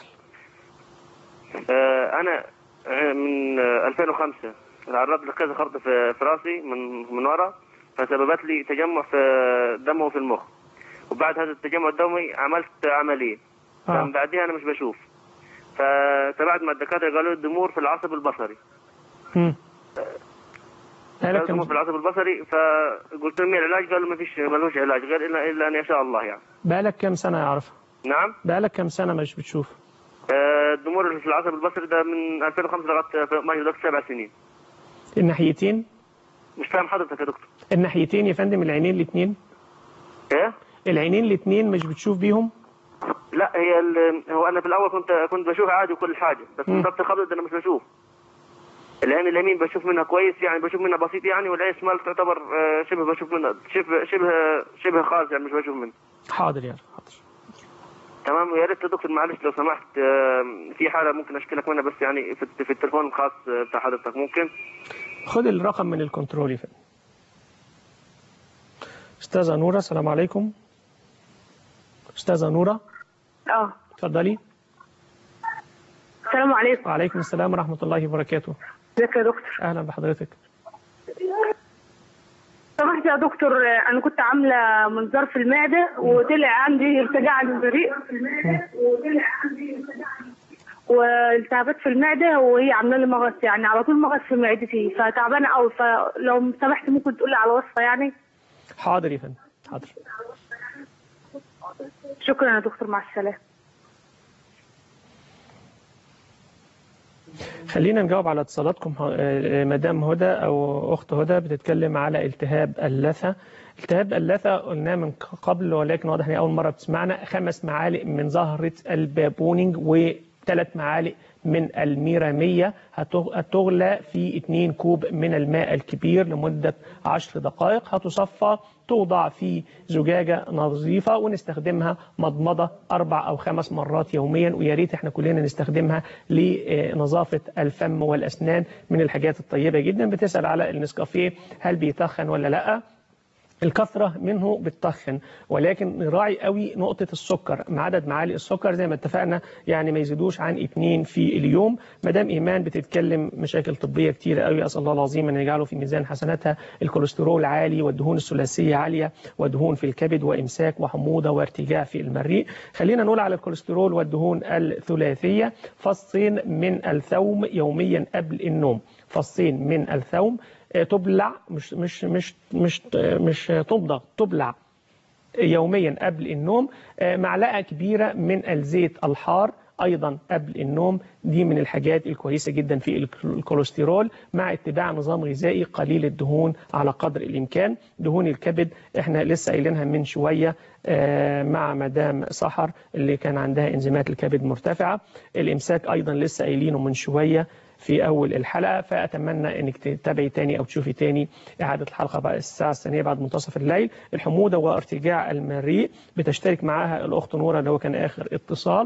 [SPEAKER 16] آه، انا آه، من آه، 2005 تعرضت لكذا خبطه في في راسي من من ورا فسببت لي تجمع في دموي في المخ وبعد هذا التجمع الدموي عملت عمليه
[SPEAKER 1] آه.
[SPEAKER 16] فمن بعدها انا مش بشوف فتبعت مع الدكاتره قالوا لي ضمور في العصب البصري
[SPEAKER 1] مم.
[SPEAKER 16] قالوا
[SPEAKER 1] بقالك
[SPEAKER 16] ضمور
[SPEAKER 1] كم
[SPEAKER 16] في العصب البصري فقلت لهم إيه العلاج قالوا ما فيش ملوش علاج غير الا الا ان يشاء الله يعني
[SPEAKER 1] بقالك كم سنة يا عرفة
[SPEAKER 16] نعم
[SPEAKER 1] بقالك كم سنة مش بتشوف
[SPEAKER 16] آه، الضمور اللي في العصب البصري ده من 2005 لغايه ما دلوقتي سبع سنين
[SPEAKER 1] الناحيتين
[SPEAKER 16] مش فاهم حضرتك يا دكتور
[SPEAKER 1] الناحيتين يا فندم العينين الاثنين
[SPEAKER 16] ايه
[SPEAKER 1] العينين الاثنين مش بتشوف بيهم
[SPEAKER 16] لا هي ال- هو انا في الاول كنت كنت بشوف عادي وكل حاجه بس
[SPEAKER 1] مم.
[SPEAKER 16] من ضغط الخبط انا مش بشوف العين اليمين بشوف منها كويس يعني بشوف منها بسيط يعني والعين الشمال تعتبر آه، شبه بشوف منها شبه شبه شبه خالص يعني مش بشوف منها
[SPEAKER 1] حاضر يا عرفة حاضر
[SPEAKER 16] تمام ويا ريت يا دكتور معلش لو سمحت آه، في حاله ممكن اشكي لك منها بس يعني في, في التليفون الخاص آه، بتاع حضرتك ممكن
[SPEAKER 1] خد الرقم من الكنترول يا فندم أستاذة نورة السلام عليكم أستاذة نورة
[SPEAKER 15] اه
[SPEAKER 1] اتفضلي
[SPEAKER 15] السلام عليكم
[SPEAKER 1] وعليكم السلام ورحمة الله وبركاته
[SPEAKER 15] ازيك يا دكتور
[SPEAKER 1] أهلا بحضرتك
[SPEAKER 15] سمحت يا دكتور آه، انا كنت عامله منظار في المعده وطلع عندي ارتجاع للريق والتهابات في المعده وهي عامله لي مغص يعني على طول مغص في معدتي فتعبانه قوي فلو سمحت ممكن تقول لي على وصفه يعني
[SPEAKER 1] حاضر يا فندم حاضر
[SPEAKER 15] شكرا يا دكتور مع السلامه
[SPEAKER 1] خلينا نجاوب على اتصالاتكم آه، مدام هدى أو أخت هدى بتتكلم على التهاب اللثة التهاب اللثة قلناه من قبل ولكن واضح إن أول مرة بتسمعنا خمس معالق من زهرة البابونينج وثلاث معالق من الميرامية هتغ- هتغلى في 2 كوب من الماء الكبير لمدة 10 دقائق هتصفى توضع في زجاجة نظيفة ونستخدمها مضمضة أربع أو خمس مرات يوميا ويا ريت احنا كلنا نستخدمها لنظافة الفم والأسنان من الحاجات الطيبة جدا بتسأل على النسكافيه هل بيتخن ولا لأ الكثرة منه بتطخن ولكن نراعي قوي نقطة السكر مع عدد معالق السكر زي ما اتفقنا يعني ما يزيدوش عن اتنين في اليوم مدام إيمان بتتكلم مشاكل طبية كتيرة قوي أسأل الله العظيم أن يجعله في ميزان حسناتها الكوليسترول عالي والدهون الثلاثية عالية ودهون في الكبد وإمساك وحموضة وارتجاع في المريء خلينا نقول على الكوليسترول والدهون الثلاثية فصين من الثوم يوميا قبل النوم فصين من الثوم آه، تبلع مش مش مش مش مش تمضغ تبلع يوميا قبل النوم آه، معلقة كبيرة من الزيت الحار ايضا قبل النوم دي من الحاجات الكويسه جدا في الك- الكوليسترول مع اتباع نظام غذائي قليل الدهون على قدر الامكان دهون الكبد احنا لسه قايلينها من شويه آه، مع مدام سحر اللي كان عندها انزيمات الكبد مرتفعه الامساك ايضا لسه قايلينه من شويه في اول الحلقه فاتمنى انك تتابعي تاني او تشوفي تاني اعاده الحلقه بقى الساعه الثانيه بعد منتصف الليل الحموضه وارتجاع المريء بتشترك معاها الاخت نوره اللي هو كان اخر اتصال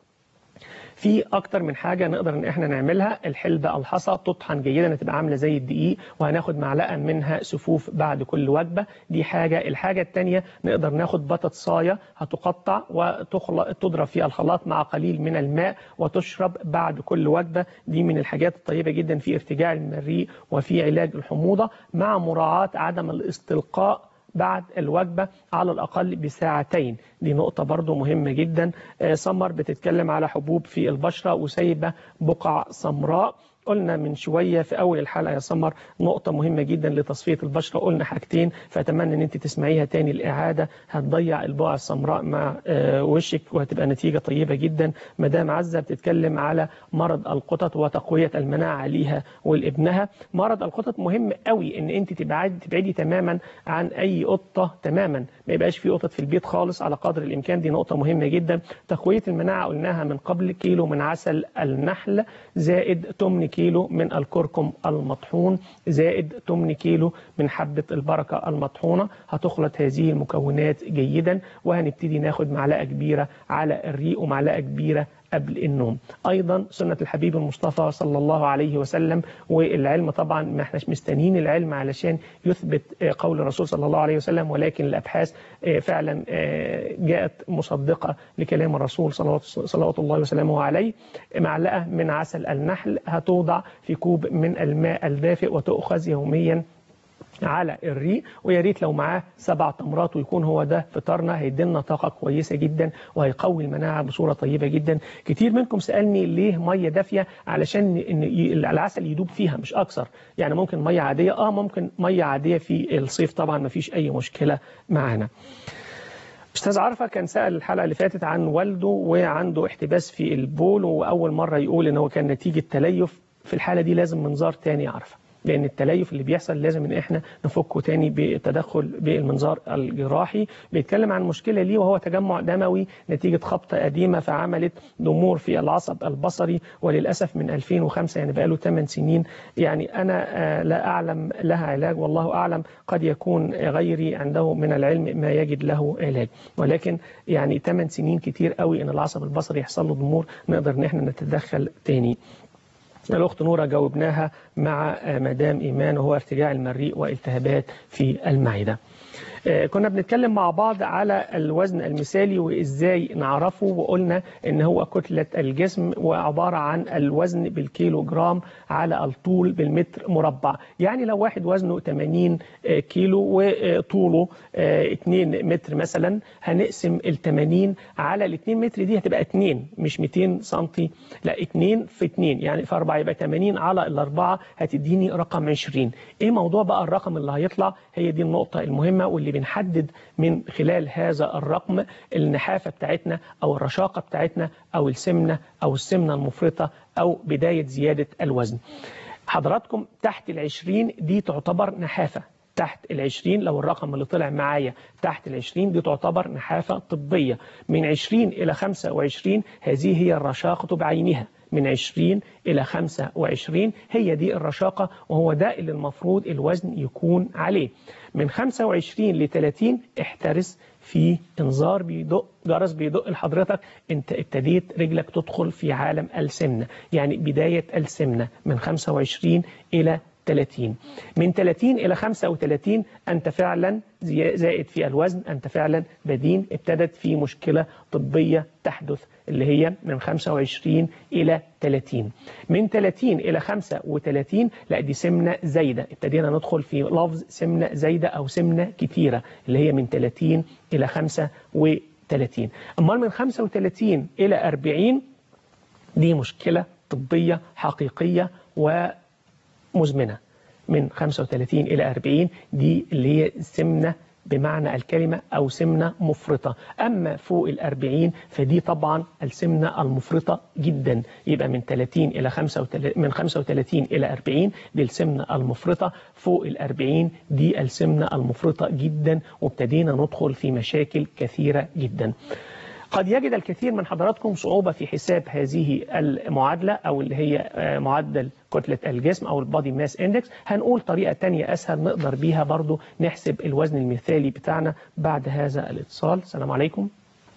[SPEAKER 1] في اكتر من حاجه نقدر ان احنا نعملها الحلبه الحصى تطحن جيدا تبقى عامله زي الدقيق وهناخد معلقه منها سفوف بعد كل وجبه دي حاجه الحاجه الثانيه نقدر ناخد بطاطسايه هتقطع وتضرب في الخلاط مع قليل من الماء وتشرب بعد كل وجبه دي من الحاجات الطيبه جدا في ارتجاع المريء وفي علاج الحموضه مع مراعاه عدم الاستلقاء بعد الوجبة على الأقل بساعتين دي نقطة برضو مهمة جدا آه، سمر بتتكلم على حبوب في البشرة وسايبة بقع سمراء قلنا من شوية في أول الحلقة يا سمر نقطة مهمة جدا لتصفية البشرة قلنا حاجتين فأتمنى أن أنت تسمعيها تاني الإعادة هتضيع البقع السمراء مع آه، وشك وهتبقى نتيجة طيبة جدا مدام عزة بتتكلم على مرض القطط وتقوية المناعة عليها ولابنها مرض القطط مهم قوي ان انت تبعدي تبعدي تماما عن اي قطه تماما ما يبقاش في قطط في البيت خالص على قدر الامكان دي نقطه مهمه جدا تقويه المناعه قلناها من قبل كيلو من عسل النحل زائد 8 كيلو من الكركم المطحون زائد 8 كيلو من حبه البركه المطحونه هتخلط هذه المكونات جيدا وهنبتدي ناخد معلقه كبيره على الريق ومعلقه كبيره قبل النوم ايضا سنه الحبيب المصطفى صلى الله عليه وسلم والعلم طبعا ما احناش مستنيين العلم علشان يثبت آه، قول الرسول صلى الله عليه وسلم ولكن الابحاث آه، فعلا آه، جاءت مصدقه لكلام الرسول صلوات صلوات الله وسلامه عليه معلقه من عسل النحل هتوضع في كوب من الماء الدافئ وتؤخذ يوميا على الريق ويا ريت لو معاه سبع تمرات ويكون هو ده فطارنا هيدينا طاقه كويسه جدا وهيقوي المناعه بصوره طيبه جدا كتير منكم سالني ليه ميه دافيه علشان ان ي- العسل يدوب فيها مش اكثر يعني ممكن ميه عاديه اه ممكن ميه عاديه في الصيف طبعا ما فيش اي مشكله معانا استاذ عرفه كان سال الحلقه اللي فاتت عن والده وعنده احتباس في البول واول مره يقول ان هو كان نتيجه تليف في الحاله دي لازم منظار تاني عرفه لان التليف اللي بيحصل لازم ان احنا نفكه تاني بتدخل بالمنظار الجراحي بيتكلم عن مشكله ليه وهو تجمع دموي نتيجه خبطه قديمه فعملت ضمور في العصب البصري وللاسف من 2005 يعني بقاله 8 سنين يعني انا آه، لا اعلم لها علاج والله اعلم قد يكون غيري عنده من العلم ما يجد له علاج ولكن يعني 8 سنين كتير قوي ان العصب البصري يحصل له ضمور نقدر ان احنا نتدخل تاني الأخت نورة جاوبناها مع آه، مدام إيمان وهو ارتجاع المريء والتهابات في المعدة آه، كنا بنتكلم مع بعض على الوزن المثالي وإزاي نعرفه وقلنا إن هو كتلة الجسم وعبارة عن الوزن بالكيلو جرام على الطول بالمتر مربع يعني لو واحد وزنه 80 آه، كيلو وطوله آه، 2 متر مثلا هنقسم ال 80 على ال 2 متر دي هتبقى 2 مش 200 سنتي لا 2 في 2 يعني في 4 يبقى 80 على الأربعة هتديني رقم 20 ايه موضوع بقى الرقم اللي هيطلع هي دي النقطة المهمة واللي بنحدد من خلال هذا الرقم النحافة بتاعتنا أو الرشاقة بتاعتنا أو السمنة أو السمنة المفرطة أو بداية زيادة الوزن حضراتكم تحت العشرين دي تعتبر نحافة تحت العشرين لو الرقم اللي طلع معايا تحت العشرين دي تعتبر نحافة طبية من عشرين إلى خمسة وعشرين هذه هي الرشاقة بعينها من 20 إلى 25 هي دي الرشاقة وهو ده اللي المفروض الوزن يكون عليه من 25 ل 30 احترس في انذار بيدق جرس بيدق لحضرتك انت ابتديت رجلك تدخل في عالم السمنة يعني بداية السمنة من 25 إلى 30 من 30 إلى 35 أنت فعلا زي- زائد في الوزن أنت فعلا بدين ابتدت في مشكلة طبية تحدث اللي هي من 25 إلى 30 من 30 إلى 35 لا دي سمنة زايدة ابتدينا ندخل في لفظ سمنة زايدة أو سمنة كتيرة اللي هي من 30 إلى 35 أمال من 35 إلى 40 دي مشكلة طبية حقيقية ومزمنة من 35 إلى 40 دي اللي هي السمنة بمعنى الكلمة أو سمنة مفرطة أما فوق الأربعين فدي طبعا السمنة المفرطة جدا يبقى من 30 إلى 35 من 35 إلى 40 دي السمنة المفرطة فوق الأربعين دي السمنة المفرطة جدا وابتدينا ندخل في مشاكل كثيرة جدا قد يجد الكثير من حضراتكم صعوبة في حساب هذه المعادلة أو اللي هي آه، معدل كتلة الجسم أو البادي ماس اندكس هنقول طريقة تانية أسهل نقدر بيها برضو نحسب الوزن المثالي بتاعنا بعد هذا الاتصال السلام عليكم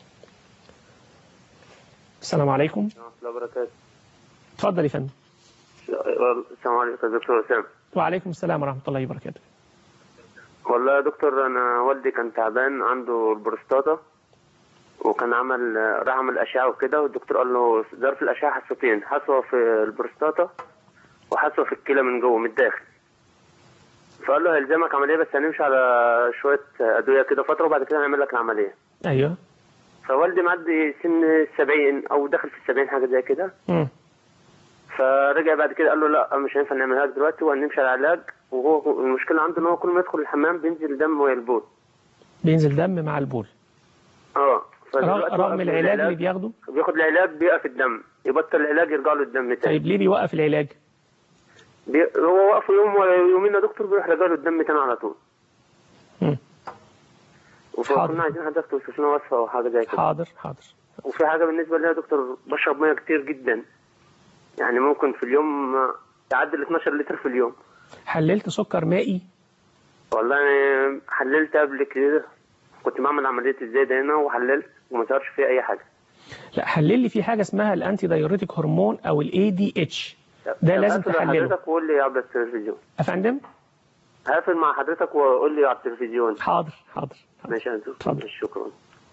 [SPEAKER 1] السلام عليكم
[SPEAKER 16] ورحمة الله وبركاته
[SPEAKER 1] اتفضل يا فندم
[SPEAKER 16] السلام عليكم يا دكتور وسام
[SPEAKER 1] وعليكم السلام ورحمة الله وبركاته
[SPEAKER 16] والله يا دكتور انا والدي كان تعبان عنده البروستاتا وكان عمل راح عمل اشعه وكده والدكتور قال له ظرف الاشعه حصتين حصوه في البروستاتا وحصوه في الكلى من جوه من الداخل فقال له هيلزمك عمليه بس هنمشي على شويه ادويه كده فتره وبعد كده هنعمل لك العمليه
[SPEAKER 1] أيوه
[SPEAKER 16] فوالدي معدي سن السبعين او داخل في السبعين حاجه زي كده
[SPEAKER 1] مم.
[SPEAKER 16] فرجع بعد كده قال له لا مش هينفع نعملها لك دلوقتي وهنمشي على علاج وهو المشكله عنده ان هو كل ما يدخل الحمام بينزل دم ويا البول
[SPEAKER 1] بينزل دم مع البول
[SPEAKER 16] اه فدلوقتي
[SPEAKER 1] رغم رغم
[SPEAKER 16] وقف
[SPEAKER 1] العلاج اللي بياخده
[SPEAKER 16] بياخد العلاج بيقف الدم يبطل العلاج يرجع له الدم تاني
[SPEAKER 1] طيب ليه بيوقف العلاج
[SPEAKER 16] بي... هو وقف يوم ولا يومين يا دكتور بيروح راجع له الدم تاني على طول
[SPEAKER 1] مم.
[SPEAKER 16] وكنا عايزين حضرتك توصف لنا وصفه او حاجه زي كده
[SPEAKER 1] حاضر حاضر
[SPEAKER 16] وفي حاجه بالنسبه لي يا دكتور بشرب ميه كتير جدا يعني ممكن في اليوم تعدي ال 12 لتر في اليوم
[SPEAKER 1] حللت سكر مائي
[SPEAKER 16] والله أنا حللت قبل كده كنت بعمل عمليه الزايده هنا وحللت وما ظهرش فيها اي حاجه
[SPEAKER 1] لا حلل لي في حاجة اسمها الانتي دايوريتك هرمون أو الاي دي اتش ده
[SPEAKER 16] طب
[SPEAKER 1] لازم
[SPEAKER 16] هقفل مع
[SPEAKER 1] تحلله
[SPEAKER 16] حضرتك وقول لي على التلفزيون
[SPEAKER 1] أفندم
[SPEAKER 16] هقفل مع حضرتك وقول لي على التلفزيون
[SPEAKER 1] حاضر حاضر
[SPEAKER 16] ماشي يا دكتور ماشي، شكرا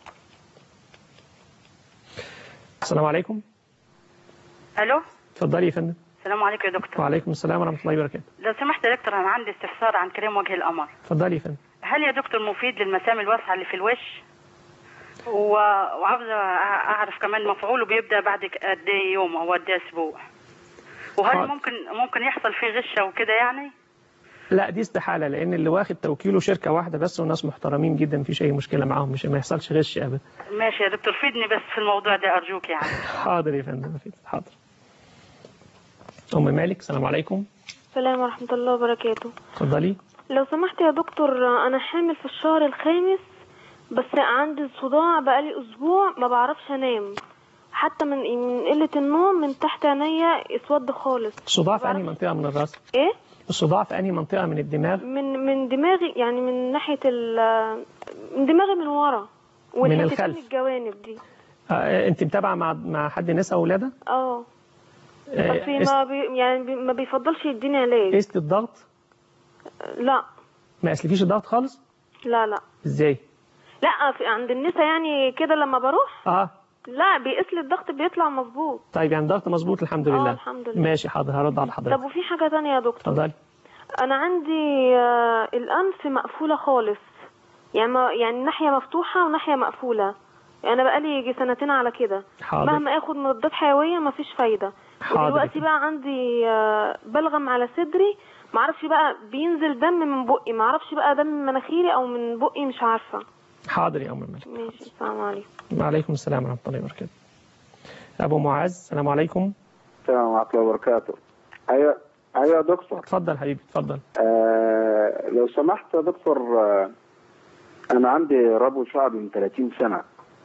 [SPEAKER 1] السلام عليكم
[SPEAKER 17] الو
[SPEAKER 1] اتفضلي يا فندم
[SPEAKER 17] السلام عليكم يا دكتور
[SPEAKER 1] وعليكم السلام ورحمة الله وبركاته
[SPEAKER 17] لو سمحت يا دكتور انا عندي استفسار عن كريم وجه القمر
[SPEAKER 1] اتفضلي يا فندم
[SPEAKER 17] هل يا دكتور مفيد للمسام الواسعه اللي في الوش و... وعاوزه أع- اعرف كمان مفعوله بيبدا بعد ك- قد ايه يوم او قد ايه اسبوع وهل
[SPEAKER 1] حاضر.
[SPEAKER 17] ممكن ممكن يحصل فيه غشه وكده يعني
[SPEAKER 1] لا دي استحالة لأن اللي واخد توكيله شركة واحدة بس وناس محترمين جدا مفيش أي مشكلة معاهم مش ما يحصلش غش أبدا
[SPEAKER 17] ماشي يا دكتور فيدني بس في الموضوع ده ارجوك يعني
[SPEAKER 1] حاضر يا فندم مفيش حاضر أم مالك السلام عليكم
[SPEAKER 18] السلام ورحمة الله وبركاته
[SPEAKER 1] اتفضلي
[SPEAKER 18] لو سمحت يا دكتور أنا حامل في الشهر الخامس بس عندي صداع بقالي أسبوع ما بعرفش أنام حتى من من قلة النوم من تحت عينيا اسود خالص
[SPEAKER 1] الصداع في أنهي منطقة من الرأس
[SPEAKER 18] ايه
[SPEAKER 1] الصداع في أنهي منطقة من الدماغ
[SPEAKER 18] من من دماغي يعني من ناحية ال من دماغي من ورا والحتتين
[SPEAKER 1] الخلف.
[SPEAKER 18] الجوانب دي
[SPEAKER 1] آه أنت متابعة مع مع حد نساء ولادة
[SPEAKER 18] اه
[SPEAKER 1] آه،
[SPEAKER 18] بس ما بي يعني بي ما بيفضلش يديني علاج
[SPEAKER 1] قست الضغط
[SPEAKER 18] لا
[SPEAKER 1] ما قاسلكيش الضغط خالص
[SPEAKER 18] لا لا
[SPEAKER 1] ازاي
[SPEAKER 18] لا في عند النسا يعني كده لما بروح
[SPEAKER 1] اه
[SPEAKER 18] لا بيقيس لي الضغط بيطلع مظبوط
[SPEAKER 1] طيب يعني الضغط مظبوط الحمد
[SPEAKER 18] آه،
[SPEAKER 1] لله
[SPEAKER 18] الحمد لله.
[SPEAKER 1] ماشي حاضر هرد على
[SPEAKER 18] طب
[SPEAKER 1] حضرتك
[SPEAKER 18] وفي حاجة تانية يا دكتور
[SPEAKER 1] اتفضلي
[SPEAKER 18] انا عندي آه، الانف مقفولة خالص يعني ما يعني ناحية مفتوحة وناحية مقفولة يعني انا بقالي يجي سنتين على كده
[SPEAKER 1] حاضر.
[SPEAKER 18] مهما اخد مضادات حيوية مفيش فايدة
[SPEAKER 1] حاضر.
[SPEAKER 18] ودلوقتي بقى عندي آه، بلغم على صدري معرفش بقى بينزل دم من بقي معرفش بقى دم من مناخيري او من بقي مش عارفة
[SPEAKER 1] حاضر يا أم مالك
[SPEAKER 18] ماشي السلام عليكم
[SPEAKER 1] وعليكم السلام ورحمة الله وبركاته أبو معاذ السلام عليكم
[SPEAKER 19] السلام ورحمة الله وبركاته أيوة أيوة يا دكتور
[SPEAKER 1] اتفضل حبيبي اتفضل
[SPEAKER 19] آه لو سمحت يا دكتور آه أنا عندي ربو شعبي من 30 سنة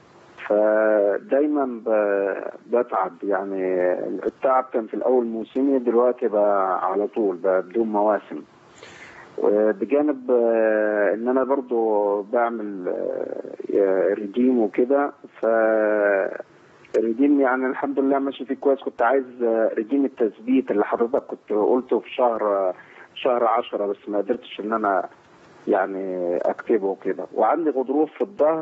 [SPEAKER 19] فدايما ب- بتعب يعني التعب كان في الأول موسمي دلوقتي بقى على طول بقى بدون مواسم بجانب آه، ان انا برضو بعمل آه، ريديم وكده ف ريديم يعني الحمد لله ماشي فيه كويس كنت عايز آه، ريديم التثبيت اللي حضرتك كنت قلته في شهر آه، شهر عشرة بس ما قدرتش ان انا يعني اكتبه كده وعندي غضروف في الظهر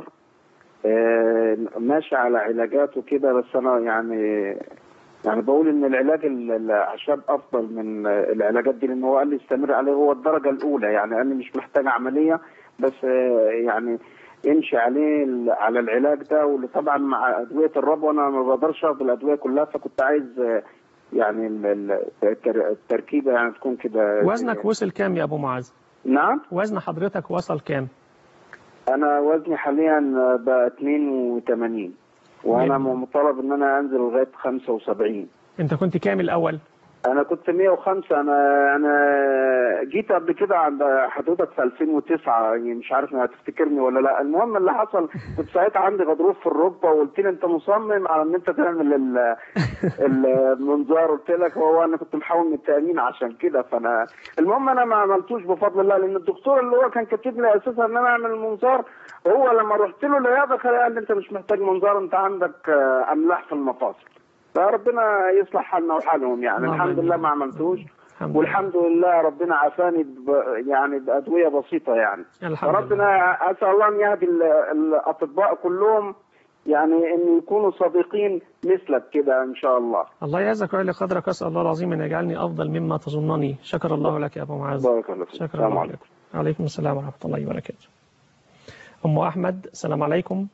[SPEAKER 19] آه، ماشي على علاجات وكده بس انا يعني يعني بقول ان العلاج ال- الاعشاب افضل من العلاجات دي لان هو قال لي استمر عليه هو الدرجه الاولى يعني قال لي مش محتاج عمليه بس آه، يعني امشي عليه ال- على العلاج ده واللي طبعا مع ادويه الربو انا ما بقدرش اخد الادويه كلها فكنت عايز آه، يعني ال- ال- التر- التركيبه يعني تكون كده
[SPEAKER 1] وزنك وصل كام يا ابو معاذ
[SPEAKER 19] نعم
[SPEAKER 1] وزن حضرتك وصل كام
[SPEAKER 19] انا وزني حاليا بقى 82 وانا مطالب ان انا انزل لغايه 75
[SPEAKER 1] انت كنت كام الاول
[SPEAKER 19] انا كنت 105 انا انا جيت قبل كده عند حضرتك في 2009 يعني مش عارف هتفتكرني ولا لا المهم اللي حصل كنت ساعتها عندي غضروف في الركبه وقلت لي انت مصمم على ان انت تعمل ال- المنظار قلت لك هو انا كنت محاول من التامين عشان كده فانا المهم انا ما عملتوش بفضل الله لان الدكتور اللي هو كان كاتب لي اساسا ان انا اعمل المنظار هو لما رحت له العياده قال لي انت مش محتاج منظار انت عندك آه، املاح في المفاصل فربنا يصلح حالنا وحالهم يعني
[SPEAKER 1] اللهم
[SPEAKER 19] الحمد
[SPEAKER 1] آمين.
[SPEAKER 19] لله ما عملتوش
[SPEAKER 1] الحمد
[SPEAKER 19] والحمد لله ربنا عافاني ب... يعني بادويه بسيطه يعني
[SPEAKER 1] الحمد لله
[SPEAKER 19] فربنا اسال الله ان يهدي ال- الاطباء كلهم يعني ان يكونوا صديقين مثلك كده ان شاء الله
[SPEAKER 1] الله يعزك ويعلي قدرك اسال الله العظيم ان يجعلني افضل مما تظنني شكر الله لك يا ابو معاذ
[SPEAKER 19] بارك الله فيك
[SPEAKER 1] شكرا
[SPEAKER 19] السلام
[SPEAKER 1] الله
[SPEAKER 19] عليكم
[SPEAKER 1] لك عليكم السلام ورحمه الله وبركاته ام احمد السلام عليكم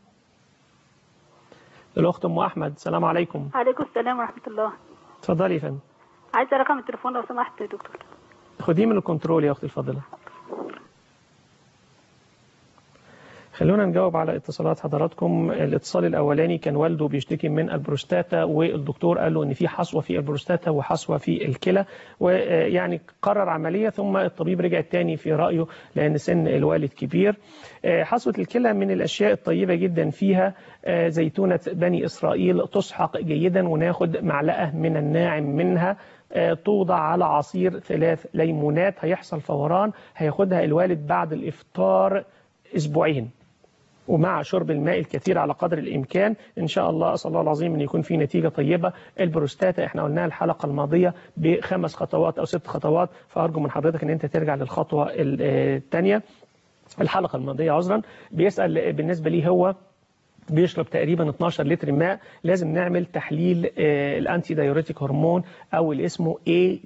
[SPEAKER 1] الاخت ام احمد السلام عليكم
[SPEAKER 20] عليكم السلام ورحمة الله
[SPEAKER 1] اتفضلي يا فندم
[SPEAKER 20] عايزة رقم التليفون لو سمحت يا دكتور
[SPEAKER 1] خديه من الكنترول يا اختي الفاضله خلونا نجاوب على اتصالات حضراتكم الاتصال الاولاني كان والده بيشتكي من البروستاتا والدكتور قال له ان في حصوه في البروستاتا وحصوه في الكلى ويعني قرر عمليه ثم الطبيب رجع تاني في رايه لان سن الوالد كبير آه، حصوه الكلى من الاشياء الطيبه جدا فيها آه، زيتونه بني اسرائيل تسحق جيدا وناخد معلقه من الناعم منها آه، توضع على عصير ثلاث ليمونات هيحصل فوران هياخدها الوالد بعد الافطار اسبوعين ومع شرب الماء الكثير على قدر الامكان ان شاء الله اسال الله العظيم ان يكون في نتيجه طيبه البروستاتا احنا قلناها الحلقه الماضيه بخمس خطوات او ست خطوات فارجو من حضرتك ان انت ترجع للخطوه الثانيه الحلقه الماضيه عذرا بيسال بالنسبه لي هو بيشرب تقريبا 12 لتر ماء لازم نعمل تحليل آه، الانتي دايوريتيك هرمون او اللي اسمه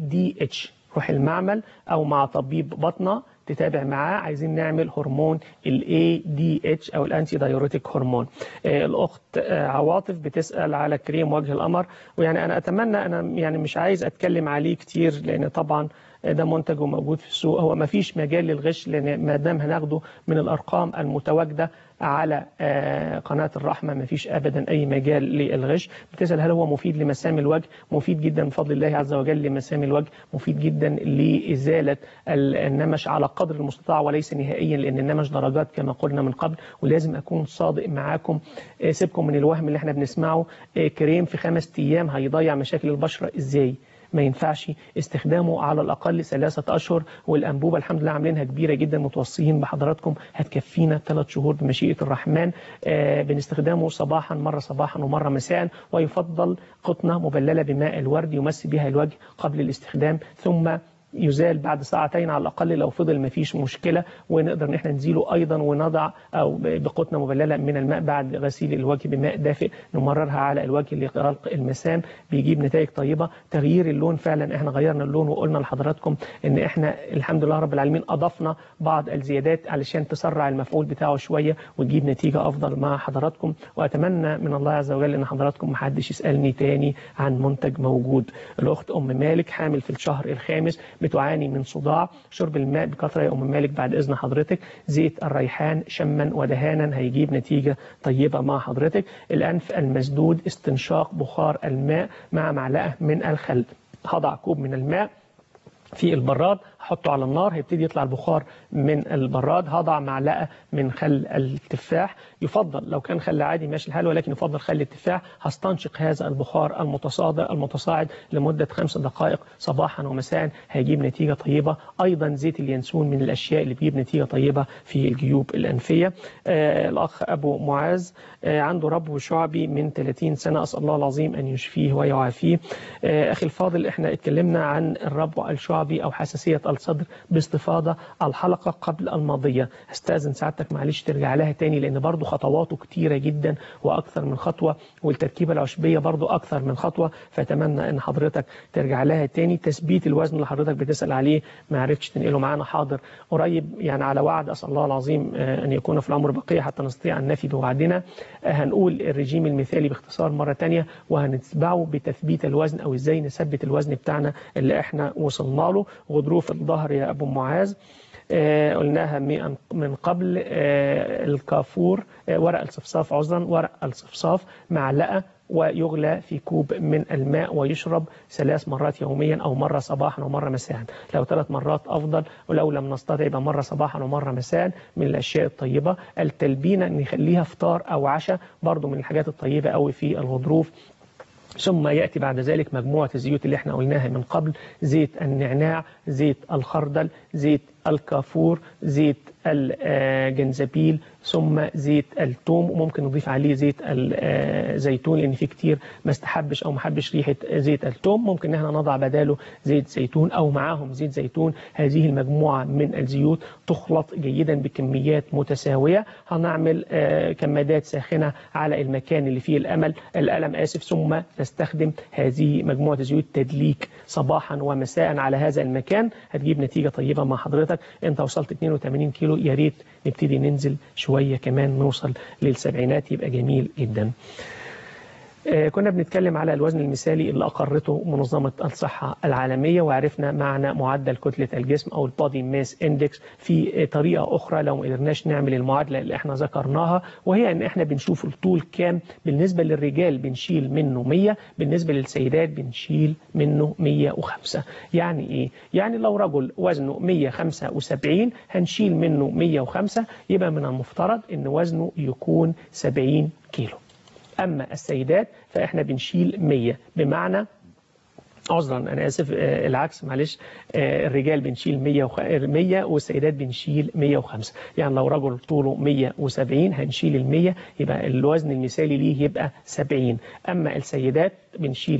[SPEAKER 1] ADH روح المعمل او مع طبيب بطنه تتابع معاه عايزين نعمل هرمون ال ADH او الانتي دايوريتيك هرمون آه، الاخت آه، عواطف بتسال على كريم وجه القمر ويعني انا اتمنى انا يعني مش عايز اتكلم عليه كتير لان طبعا ده منتج وموجود في السوق هو ما فيش مجال للغش لان ما دام هناخده من الارقام المتواجده على آه، قناه الرحمه ما فيش ابدا اي مجال للغش بتسال هل هو مفيد لمسام الوجه مفيد جدا بفضل الله عز وجل لمسام الوجه مفيد جدا لازاله ال- النمش على قدر المستطاع وليس نهائيا لان النمش درجات كما قلنا من قبل ولازم اكون صادق معاكم آه، سيبكم من الوهم اللي احنا بنسمعه آه، كريم في خمس ايام هيضيع مشاكل البشره ازاي ما ينفعش استخدامه على الأقل ثلاثة أشهر والأنبوبة الحمد لله عاملينها كبيرة جدا متوصيين بحضراتكم هتكفينا ثلاث شهور بمشيئة الرحمن آه بنستخدامه صباحا مرة صباحا ومرة مساء ويفضل قطنة مبللة بماء الورد يمس بها الوجه قبل الاستخدام ثم يزال بعد ساعتين على الأقل لو فضل ما فيش مشكلة ونقدر ان احنا نزيله أيضا ونضع أو بقطنة مبللة من الماء بعد غسيل الوجه بماء دافئ نمررها على الوجه لغلق المسام بيجيب نتائج طيبة تغيير اللون فعلا احنا غيرنا اللون وقلنا لحضراتكم ان احنا الحمد لله رب العالمين أضفنا بعض الزيادات علشان تسرع المفعول بتاعه شوية وتجيب نتيجة أفضل مع حضراتكم وأتمنى من الله عز وجل ان حضراتكم محدش يسألني تاني عن منتج موجود الأخت أم مالك حامل في الشهر الخامس بتعاني من صداع شرب الماء بكثرة يا أم مالك بعد إذن حضرتك زيت الريحان شما ودهانا هيجيب نتيجة طيبة مع حضرتك الأنف المسدود استنشاق بخار الماء مع معلقة من الخل هضع كوب من الماء في البراد هحطه على النار هيبتدي يطلع البخار من البراد هضع معلقه من خل التفاح يفضل لو كان خل عادي ماشي الحال ولكن يفضل خل التفاح هستنشق هذا البخار المتصاعد المتصاعد لمده خمس دقائق صباحا ومساء هيجيب نتيجه طيبه ايضا زيت اليانسون من الاشياء اللي بيجيب نتيجه طيبه في الجيوب الانفيه آه الاخ ابو معاذ آه عنده ربو شعبي من 30 سنه اسال الله العظيم ان يشفيه ويعافيه آه اخي الفاضل احنا اتكلمنا عن الربو الشعبي او حساسيه الصدر باستفاضة الحلقة قبل الماضية استاذن سعادتك معلش ترجع لها تاني لان برضو خطواته كتيرة جدا واكثر من خطوة والتركيبة العشبية برضو اكثر من خطوة فاتمنى ان حضرتك ترجع لها تاني تثبيت الوزن اللي حضرتك بتسأل عليه ما عرفتش تنقله معانا حاضر قريب يعني على وعد اسال الله العظيم آه، ان يكون في الامر بقية حتى نستطيع ان نفي بوعدنا آه، هنقول الرجيم المثالي باختصار مرة تانية وهنتبعه بتثبيت الوزن او ازاي نثبت الوزن بتاعنا اللي احنا وصلنا له غضروف الظهر يا ابو معاذ آه، قلناها من من قبل آه، الكافور آه، ورق الصفصاف عذرا ورق الصفصاف معلقة ويغلى في كوب من الماء ويشرب ثلاث مرات يوميا أو مرة صباحا ومرة مساء لو ثلاث مرات أفضل ولو لم نستطع يبقى مرة صباحا ومرة مساء من الأشياء الطيبة التلبينة نخليها فطار أو عشاء برضو من الحاجات الطيبة قوي في الغضروف ثم يأتي بعد ذلك مجموعة الزيوت اللي احنا قلناها من قبل زيت النعناع زيت الخردل زيت الكافور زيت الجنزبيل ثم زيت الثوم وممكن نضيف عليه زيت الزيتون لان في كتير ما استحبش او ما حبش ريحه زيت الثوم ممكن ان احنا نضع بداله زيت زيتون او معاهم زيت زيتون هذه المجموعه من الزيوت تخلط جيدا بكميات متساويه هنعمل آه، كمادات ساخنه على المكان اللي فيه الامل الالم اسف ثم نستخدم هذه مجموعه الزيوت تدليك صباحا ومساء على هذا المكان هتجيب نتيجه طيبه مع حضرتك انت وصلت 82 كيلو يا ريت نبتدي ننزل شويه كمان نوصل للسبعينات يبقى جميل جدا آه، كنا بنتكلم على الوزن المثالي اللي أقرته منظمة الصحة العالمية وعرفنا معنى معدل كتلة الجسم أو البودي ماس اندكس في آه، طريقة أخرى لو ما قدرناش نعمل المعادلة اللي احنا ذكرناها وهي ان احنا بنشوف الطول كام بالنسبة للرجال بنشيل منه 100 بالنسبة للسيدات بنشيل منه 105 يعني ايه؟ يعني لو رجل وزنه 175 هنشيل منه 105 يبقى من المفترض ان وزنه يكون 70 كيلو أما السيدات فإحنا بنشيل 100 بمعنى عذرا انا اسف آه، العكس معلش آه، الرجال بنشيل 100 وخ- 100 والسيدات بنشيل 105 يعني لو رجل طوله 170 هنشيل ال 100 يبقى الوزن المثالي ليه يبقى 70 اما السيدات بنشيل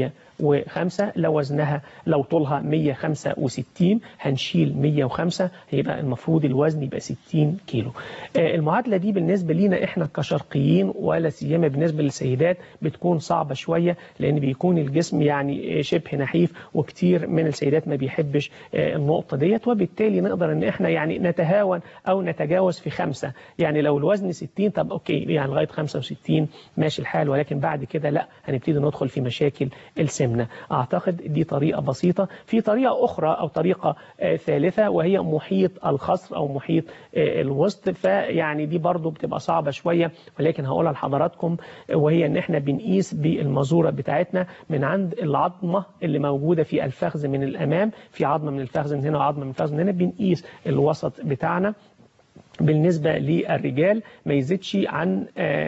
[SPEAKER 1] 105 لو وزنها لو طولها 165 هنشيل 105 هيبقى المفروض الوزن يبقى 60 كيلو آه، المعادله دي بالنسبه لينا احنا كشرقيين ولا سيما بالنسبه للسيدات بتكون صعبه شويه لان بيكون الجسم يعني آه، شبه نحيف وكتير من السيدات ما بيحبش آه، النقطه ديت وبالتالي نقدر ان احنا يعني نتهاون او نتجاوز في خمسه يعني لو الوزن 60 طب اوكي يعني لغايه 65 ماشي الحال ولكن بعد كده لا هنبتدي ندخل في مشاكل السمنه اعتقد دي طريقه بسيطه في طريقه اخرى او طريقه آه، ثالثه وهي محيط الخصر او محيط آه، الوسط فيعني دي برضو بتبقى صعبه شويه ولكن هقولها لحضراتكم آه، وهي ان احنا بنقيس بالمازوره بتاعتنا من عند العظمه اللي موجوده في الفخذ من الامام في عظمه من الفخذ من هنا وعظمه من الفخذ من هنا بنقيس الوسط بتاعنا بالنسبة للرجال ما يزيدش عن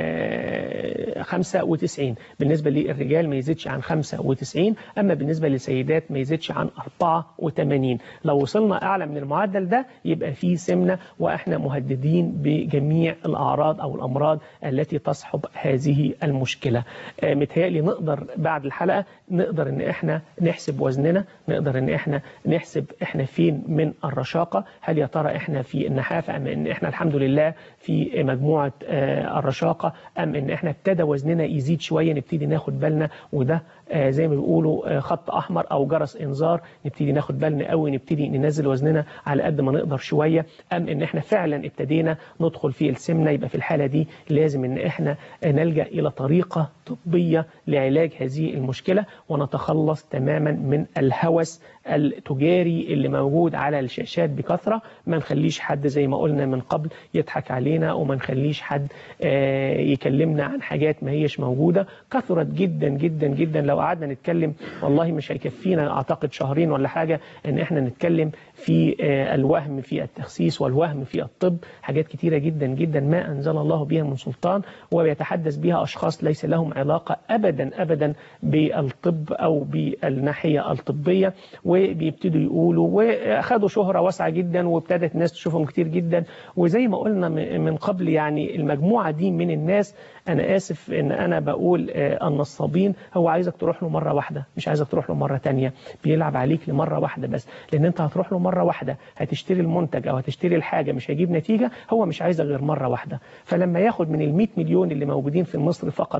[SPEAKER 1] آه، 95 بالنسبة للرجال ما يزيدش عن 95 أما بالنسبة للسيدات ما يزيدش عن 84 لو وصلنا أعلى من المعدل ده يبقى في سمنة وإحنا مهددين بجميع الأعراض أو الأمراض التي تصحب هذه المشكلة آه، متهيألي نقدر بعد الحلقة نقدر إن إحنا نحسب وزننا نقدر إن إحنا نحسب إحنا فين من الرشاقة هل يا ترى إحنا في النحافة أم إن إحنا الحمد لله في مجموعة آه، الرشاقة أم إن إحنا ابتدى وزننا يزيد شوية نبتدي ناخد بالنا وده آه، زي ما بيقولوا آه، خط أحمر أو جرس إنذار نبتدي ناخد بالنا قوي نبتدي ننزل وزننا على قد ما نقدر شوية أم إن إحنا فعلا ابتدينا ندخل في السمنة يبقى في الحالة دي لازم إن إحنا نلجأ إلى طريقة طبية لعلاج هذه المشكلة ونتخلص تماما من الهوس التجاري اللي موجود على الشاشات بكثرة ما نخليش حد زي ما قلنا من قبل يضحك علينا وما نخليش حد آه، يكلمنا عن حاجات ما هيش موجودة كثرت جدا جدا جدا لو قعدنا نتكلم والله مش هيكفينا أعتقد شهرين ولا حاجة إن إحنا نتكلم في آه، الوهم في التخسيس والوهم في الطب حاجات كتيرة جدا جدا ما أنزل الله بها من سلطان ويتحدث بها أشخاص ليس لهم علاقة أبدا أبدا بالطب أو بالناحية الطبية وبيبتدوا يقولوا وأخذوا شهرة واسعة جدا وابتدت الناس تشوفهم كتير جدا وزي ما قلنا م- من قبل يعني المجموعة دي من الناس أنا آسف إن أنا بقول آه، النصابين هو عايزك تروح له مرة واحدة مش عايزك تروح له مرة تانية بيلعب عليك لمرة واحدة بس لأن أنت هتروح له مرة واحدة هتشتري المنتج أو هتشتري الحاجة مش هيجيب نتيجة هو مش عايزك غير مرة واحدة فلما ياخد من ال 100 مليون اللي موجودين في مصر فقط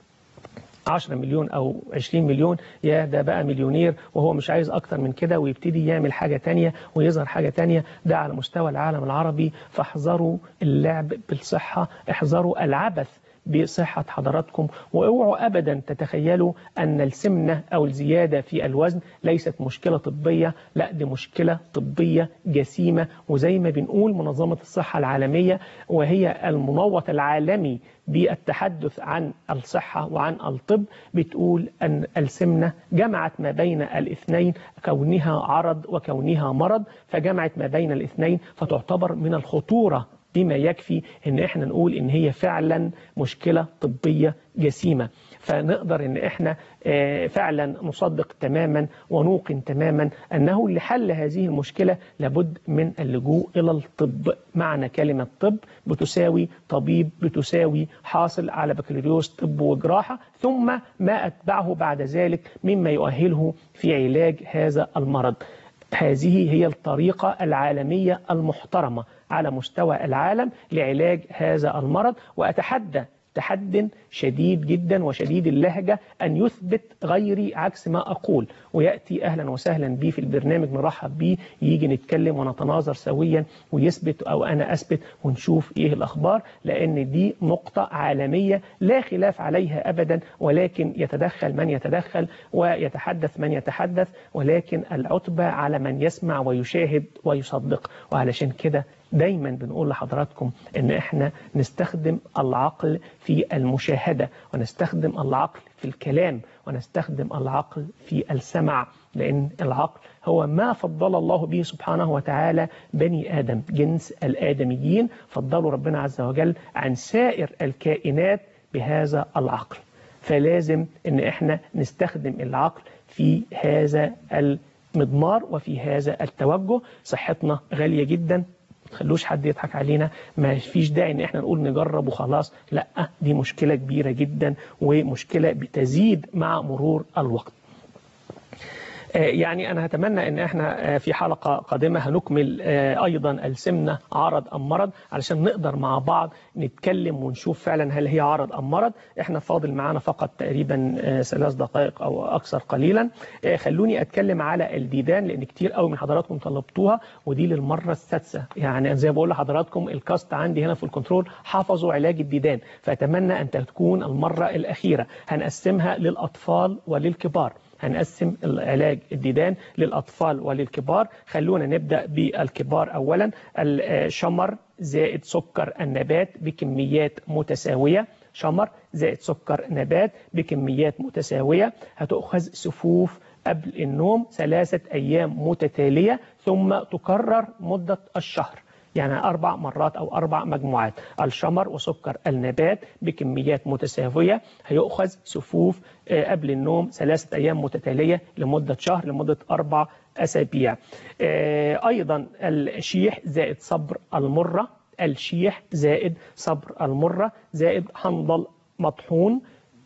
[SPEAKER 1] 10 مليون أو 20 مليون يا ده بقى مليونير وهو مش عايز أكتر من كده ويبتدي يعمل حاجة تانية ويظهر حاجة تانية ده على مستوى العالم العربي فاحذروا اللعب بالصحة احذروا العبث بصحة حضراتكم واوعوا أبدا تتخيلوا أن السمنة أو الزيادة في الوزن ليست مشكلة طبية لا دي مشكلة طبية جسيمة وزي ما بنقول منظمة الصحة العالمية وهي المنوط العالمي بالتحدث عن الصحة وعن الطب بتقول أن السمنة جمعت ما بين الاثنين كونها عرض وكونها مرض فجمعت ما بين الاثنين فتعتبر من الخطورة بما يكفي ان احنا نقول ان هي فعلا مشكلة طبية جسيمة فنقدر ان احنا آه، فعلا نصدق تماما ونوقن تماما انه لحل هذه المشكلة لابد من اللجوء الى الطب معنى كلمة طب بتساوي طبيب بتساوي حاصل على بكالوريوس طب وجراحة ثم ما اتبعه بعد ذلك مما يؤهله في علاج هذا المرض هذه هي الطريقة العالمية المحترمة على مستوى العالم لعلاج هذا المرض وأتحدى تحد شديد جدا وشديد اللهجة أن يثبت غيري عكس ما أقول ويأتي أهلا وسهلا بي في البرنامج نرحب بيه يجي نتكلم ونتناظر سويا ويثبت أو أنا أثبت ونشوف إيه الأخبار لأن دي نقطة عالمية لا خلاف عليها أبدا ولكن يتدخل من يتدخل ويتحدث من يتحدث ولكن العتبة على من يسمع ويشاهد ويصدق وعلشان كده دايما بنقول لحضراتكم ان احنا نستخدم العقل في المشاهدة ونستخدم العقل في الكلام ونستخدم العقل في السمع لأن العقل هو ما فضل الله به سبحانه وتعالى بني آدم جنس الآدميين فضلوا ربنا عز وجل عن سائر الكائنات بهذا العقل فلازم ان احنا نستخدم العقل في هذا المضمار وفي هذا التوجه صحتنا غالية جدا تخلوش حد يضحك علينا ما فيش داعي ان احنا نقول نجرب وخلاص لا دي مشكلة كبيرة جدا ومشكلة بتزيد مع مرور الوقت آه، يعني أنا هتمنى أن احنا آه، في حلقة قادمة هنكمل آه، أيضا السمنة عرض أم مرض علشان نقدر مع بعض نتكلم ونشوف فعلا هل هي عرض أم مرض احنا فاضل معانا فقط تقريبا آه، ثلاث دقائق أو أكثر قليلا آه، خلوني أتكلم على الديدان لأن كتير قوي من حضراتكم طلبتوها ودي للمرة السادسة يعني زي ما بقول لحضراتكم الكاست عندي هنا في الكنترول حافظوا علاج الديدان فأتمنى أن تكون المرة الأخيرة هنقسمها للأطفال وللكبار هنقسم العلاج الديدان للأطفال وللكبار خلونا نبدأ بالكبار أولا الشمر زائد سكر النبات بكميات متساوية شمر زائد سكر نبات بكميات متساوية هتأخذ سفوف قبل النوم ثلاثة أيام متتالية ثم تكرر مدة الشهر يعني أربع مرات أو أربع مجموعات الشمر وسكر النبات بكميات متساوية هيؤخذ سفوف آه، قبل النوم ثلاثة أيام متتالية لمدة شهر لمدة أربع أسابيع آه، أيضا الشيح زائد صبر المرة الشيح زائد صبر المرة زائد حنظل مطحون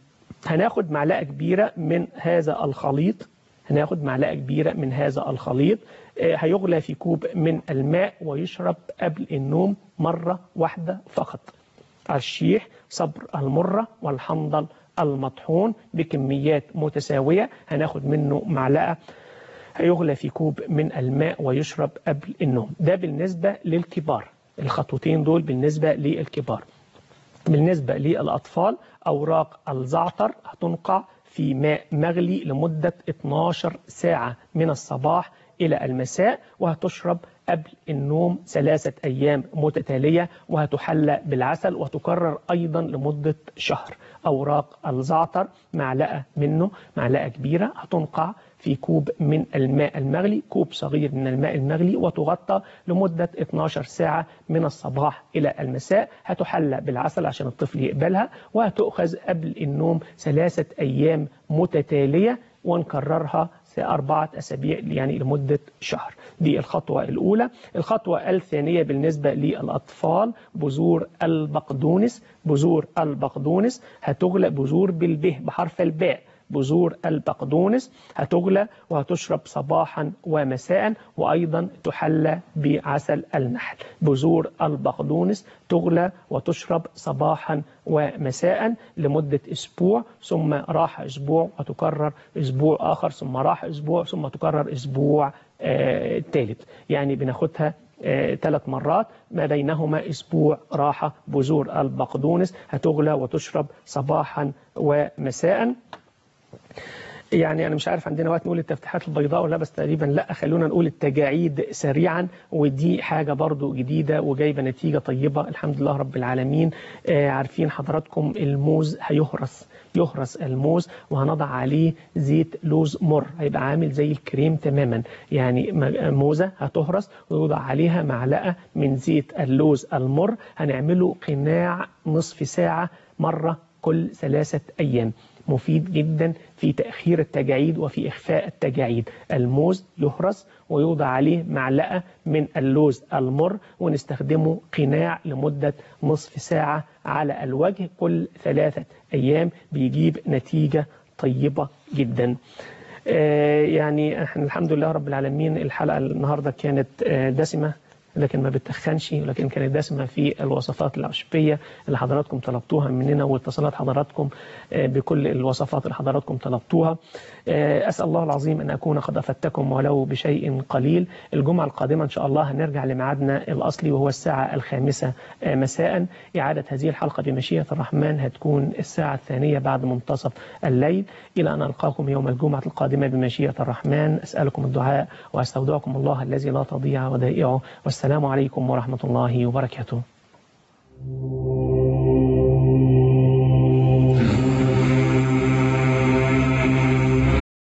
[SPEAKER 1] هناخد معلقة كبيرة من هذا الخليط هناخد معلقة كبيرة من هذا الخليط آه، هيغلى في كوب من الماء ويشرب قبل النوم مرة واحدة فقط الشيح صبر المرة والحنظل المطحون بكميات متساوية هناخد منه معلقة هيغلى في كوب من الماء ويشرب قبل النوم ده بالنسبة للكبار الخطوتين دول بالنسبة للكبار بالنسبة للأطفال أوراق الزعتر هتنقع في ماء مغلي لمدة 12 ساعة من الصباح إلى المساء وهتشرب قبل النوم ثلاثة أيام متتالية وهتحلى بالعسل وتكرر أيضا لمدة شهر أوراق الزعتر معلقة منه معلقة كبيرة هتنقع في كوب من الماء المغلي كوب صغير من الماء المغلي وتغطى لمدة 12 ساعة من الصباح إلى المساء هتحلى بالعسل عشان الطفل يقبلها وهتؤخذ قبل النوم ثلاثة أيام متتالية ونكررها أربعة أسابيع يعني لمدة شهر دي الخطوة الأولى الخطوة الثانية بالنسبة للأطفال بذور البقدونس بذور البقدونس هتغلى بذور بالبه بحرف الباء بذور البقدونس هتغلى وهتشرب صباحا ومساء وأيضا تحلى بعسل النحل بذور البقدونس تغلى وتشرب صباحا ومساء لمدة أسبوع ثم راح أسبوع وتكرر أسبوع آخر ثم راح أسبوع ثم تكرر أسبوع آه ثالث يعني بناخدها ثلاث آه مرات ما بينهما أسبوع راحة بذور البقدونس هتغلى وتشرب صباحا ومساء يعني انا مش عارف عندنا وقت نقول التفتيحات البيضاء ولا بس تقريبا لا خلونا نقول التجاعيد سريعا ودي حاجه برضو جديده وجايبه نتيجه طيبه الحمد لله رب العالمين آه عارفين حضراتكم الموز هيهرس يهرس الموز وهنضع عليه زيت لوز مر هيبقى عامل زي الكريم تماما يعني موزة هتهرس ويوضع عليها معلقة من زيت اللوز المر هنعمله قناع نصف ساعة مرة كل ثلاثة أيام مفيد جدا في تأخير التجاعيد وفي إخفاء التجاعيد الموز يهرس ويوضع عليه معلقة من اللوز المر ونستخدمه قناع لمدة نصف ساعة على الوجه كل ثلاثة أيام بيجيب نتيجة طيبة جدا آه يعني احنا الحمد لله رب العالمين الحلقة النهاردة كانت آه دسمة لكن ما بتخنش ولكن كانت دسمة في الوصفات العشبية اللي حضراتكم طلبتوها مننا واتصالات حضراتكم بكل الوصفات اللي حضراتكم طلبتوها أسأل الله العظيم أن أكون قد أفدتكم ولو بشيء قليل الجمعة القادمة إن شاء الله هنرجع لميعادنا الأصلي وهو الساعة الخامسة مساء إعادة هذه الحلقة بمشيئة الرحمن هتكون الساعة الثانية بعد منتصف الليل إلى أن ألقاكم يوم الجمعة القادمة بمشيئة الرحمن أسألكم الدعاء وأستودعكم الله الذي لا تضيع ودائعه والسلام عليكم ورحمة الله وبركاته